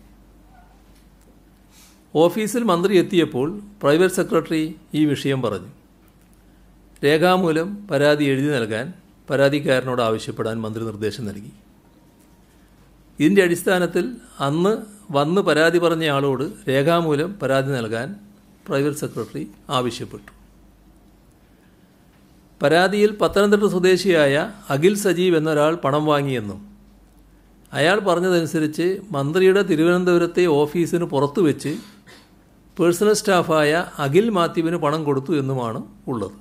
ഓഫീസിൽ മന്ത്രി എത്തിയപ്പോൾ പ്രൈവറ്റ് സെക്രട്ടറി ഈ വിഷയം പറഞ്ഞു രേഖാമൂലം പരാതി എഴുതി നൽകാൻ പരാതിക്കാരനോട് ആവശ്യപ്പെടാൻ മന്ത്രി നിർദ്ദേശം നൽകി ഇതിൻ്റെ അടിസ്ഥാനത്തിൽ അന്ന് വന്ന് പരാതി പറഞ്ഞ ആളോട് രേഖാമൂലം പരാതി നൽകാൻ പ്രൈവറ്റ് സെക്രട്ടറി ആവശ്യപ്പെട്ടു പരാതിയിൽ പത്തനംതിട്ട സ്വദേശിയായ അഖിൽ സജീവ് എന്നൊരാൾ പണം വാങ്ങിയെന്നും അയാൾ പറഞ്ഞതനുസരിച്ച് മന്ത്രിയുടെ തിരുവനന്തപുരത്തെ ഓഫീസിന് പുറത്തു വെച്ച് പേഴ്സണൽ സ്റ്റാഫായ അഖിൽ മാത്യുവിന് പണം കൊടുത്തു എന്നുമാണ് ഉള്ളത്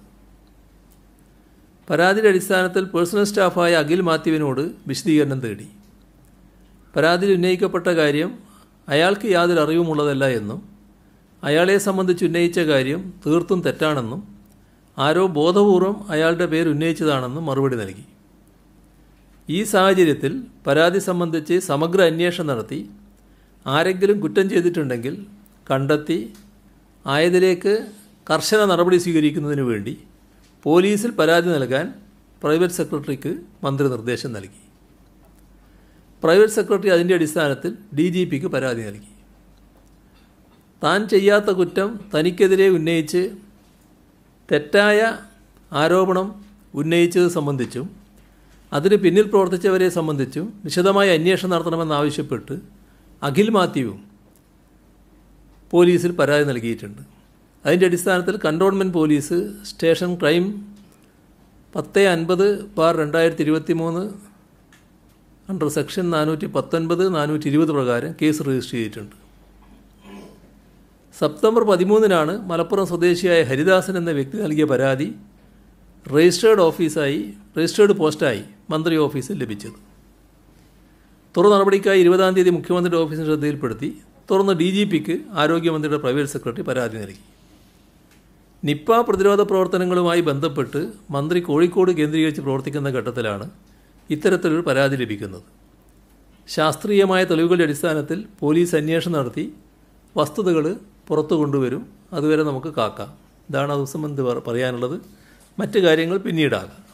പരാതിയുടെ അടിസ്ഥാനത്തിൽ പേഴ്സണൽ സ്റ്റാഫായ അഖിൽ മാത്യുവിനോട് വിശദീകരണം തേടി പരാതിയിൽ ഉന്നയിക്കപ്പെട്ട കാര്യം അയാൾക്ക് യാതൊരു അറിവുമുള്ളതല്ല എന്നും അയാളെ സംബന്ധിച്ച് ഉന്നയിച്ച കാര്യം തീർത്തും തെറ്റാണെന്നും ആരോ ബോധപൂർവം അയാളുടെ പേര് ഉന്നയിച്ചതാണെന്നും മറുപടി നൽകി ഈ സാഹചര്യത്തിൽ പരാതി സംബന്ധിച്ച് സമഗ്ര അന്വേഷണം നടത്തി ആരെങ്കിലും കുറ്റം ചെയ്തിട്ടുണ്ടെങ്കിൽ കണ്ടെത്തി ആയതിലേക്ക് കർശന നടപടി സ്വീകരിക്കുന്നതിന് വേണ്ടി പോലീസിൽ പരാതി നൽകാൻ പ്രൈവറ്റ് സെക്രട്ടറിക്ക് മന്ത്രി നിർദ്ദേശം നൽകി പ്രൈവറ്റ് സെക്രട്ടറി അതിൻ്റെ അടിസ്ഥാനത്തിൽ ഡി ജി പിക്ക് പരാതി നൽകി താൻ ചെയ്യാത്ത കുറ്റം തനിക്കെതിരെ ഉന്നയിച്ച് തെറ്റായ ആരോപണം ഉന്നയിച്ചത് സംബന്ധിച്ചും അതിന് പിന്നിൽ പ്രവർത്തിച്ചവരെ സംബന്ധിച്ചും വിശദമായ അന്വേഷണം നടത്തണമെന്നാവശ്യപ്പെട്ട് അഖിൽ മാത്യുവും പോലീസിൽ പരാതി നൽകിയിട്ടുണ്ട് അതിൻ്റെ അടിസ്ഥാനത്തിൽ കണ്ടോൺമെൻറ്റ് പോലീസ് സ്റ്റേഷൻ ക്രൈം പത്ത് അൻപത് ബാർ രണ്ടായിരത്തി ഇരുപത്തി മൂന്ന് അണ്ടർ സെക്ഷൻ നാനൂറ്റി പത്തൊൻപത് നാനൂറ്റി ഇരുപത് പ്രകാരം കേസ് രജിസ്റ്റർ ചെയ്തിട്ടുണ്ട് സെപ്റ്റംബർ പതിമൂന്നിനാണ് മലപ്പുറം സ്വദേശിയായ ഹരിദാസൻ എന്ന വ്യക്തി നൽകിയ പരാതി രജിസ്റ്റേർഡ് ഓഫീസായി രജിസ്റ്റേർഡ് പോസ്റ്റായി മന്ത്രി ഓഫീസിൽ ലഭിച്ചത് തുറ നടപടിക്കായി ഇരുപതാം തീയതി മുഖ്യമന്ത്രിയുടെ ഓഫീസിന് ശ്രദ്ധയിൽപ്പെടുത്തി തുടർന്ന് ഡി ജി പിക്ക് ആരോഗ്യമന്ത്രിയുടെ പ്രൈവറ്റ് സെക്രട്ടറി പരാതി നൽകി നിപ്പ പ്രതിരോധ പ്രവർത്തനങ്ങളുമായി ബന്ധപ്പെട്ട് മന്ത്രി കോഴിക്കോട് കേന്ദ്രീകരിച്ച് പ്രവർത്തിക്കുന്ന ഘട്ടത്തിലാണ് ഇത്തരത്തിലൊരു പരാതി ലഭിക്കുന്നത് ശാസ്ത്രീയമായ തെളിവുകളുടെ അടിസ്ഥാനത്തിൽ പോലീസ് അന്വേഷണം നടത്തി വസ്തുതകൾ പുറത്തു കൊണ്ടുവരും അതുവരെ നമുക്ക് കാക്കാം ഇതാണ് അത് സംബന്ധിച്ച് പറയാനുള്ളത് മറ്റു കാര്യങ്ങൾ പിന്നീടാകാം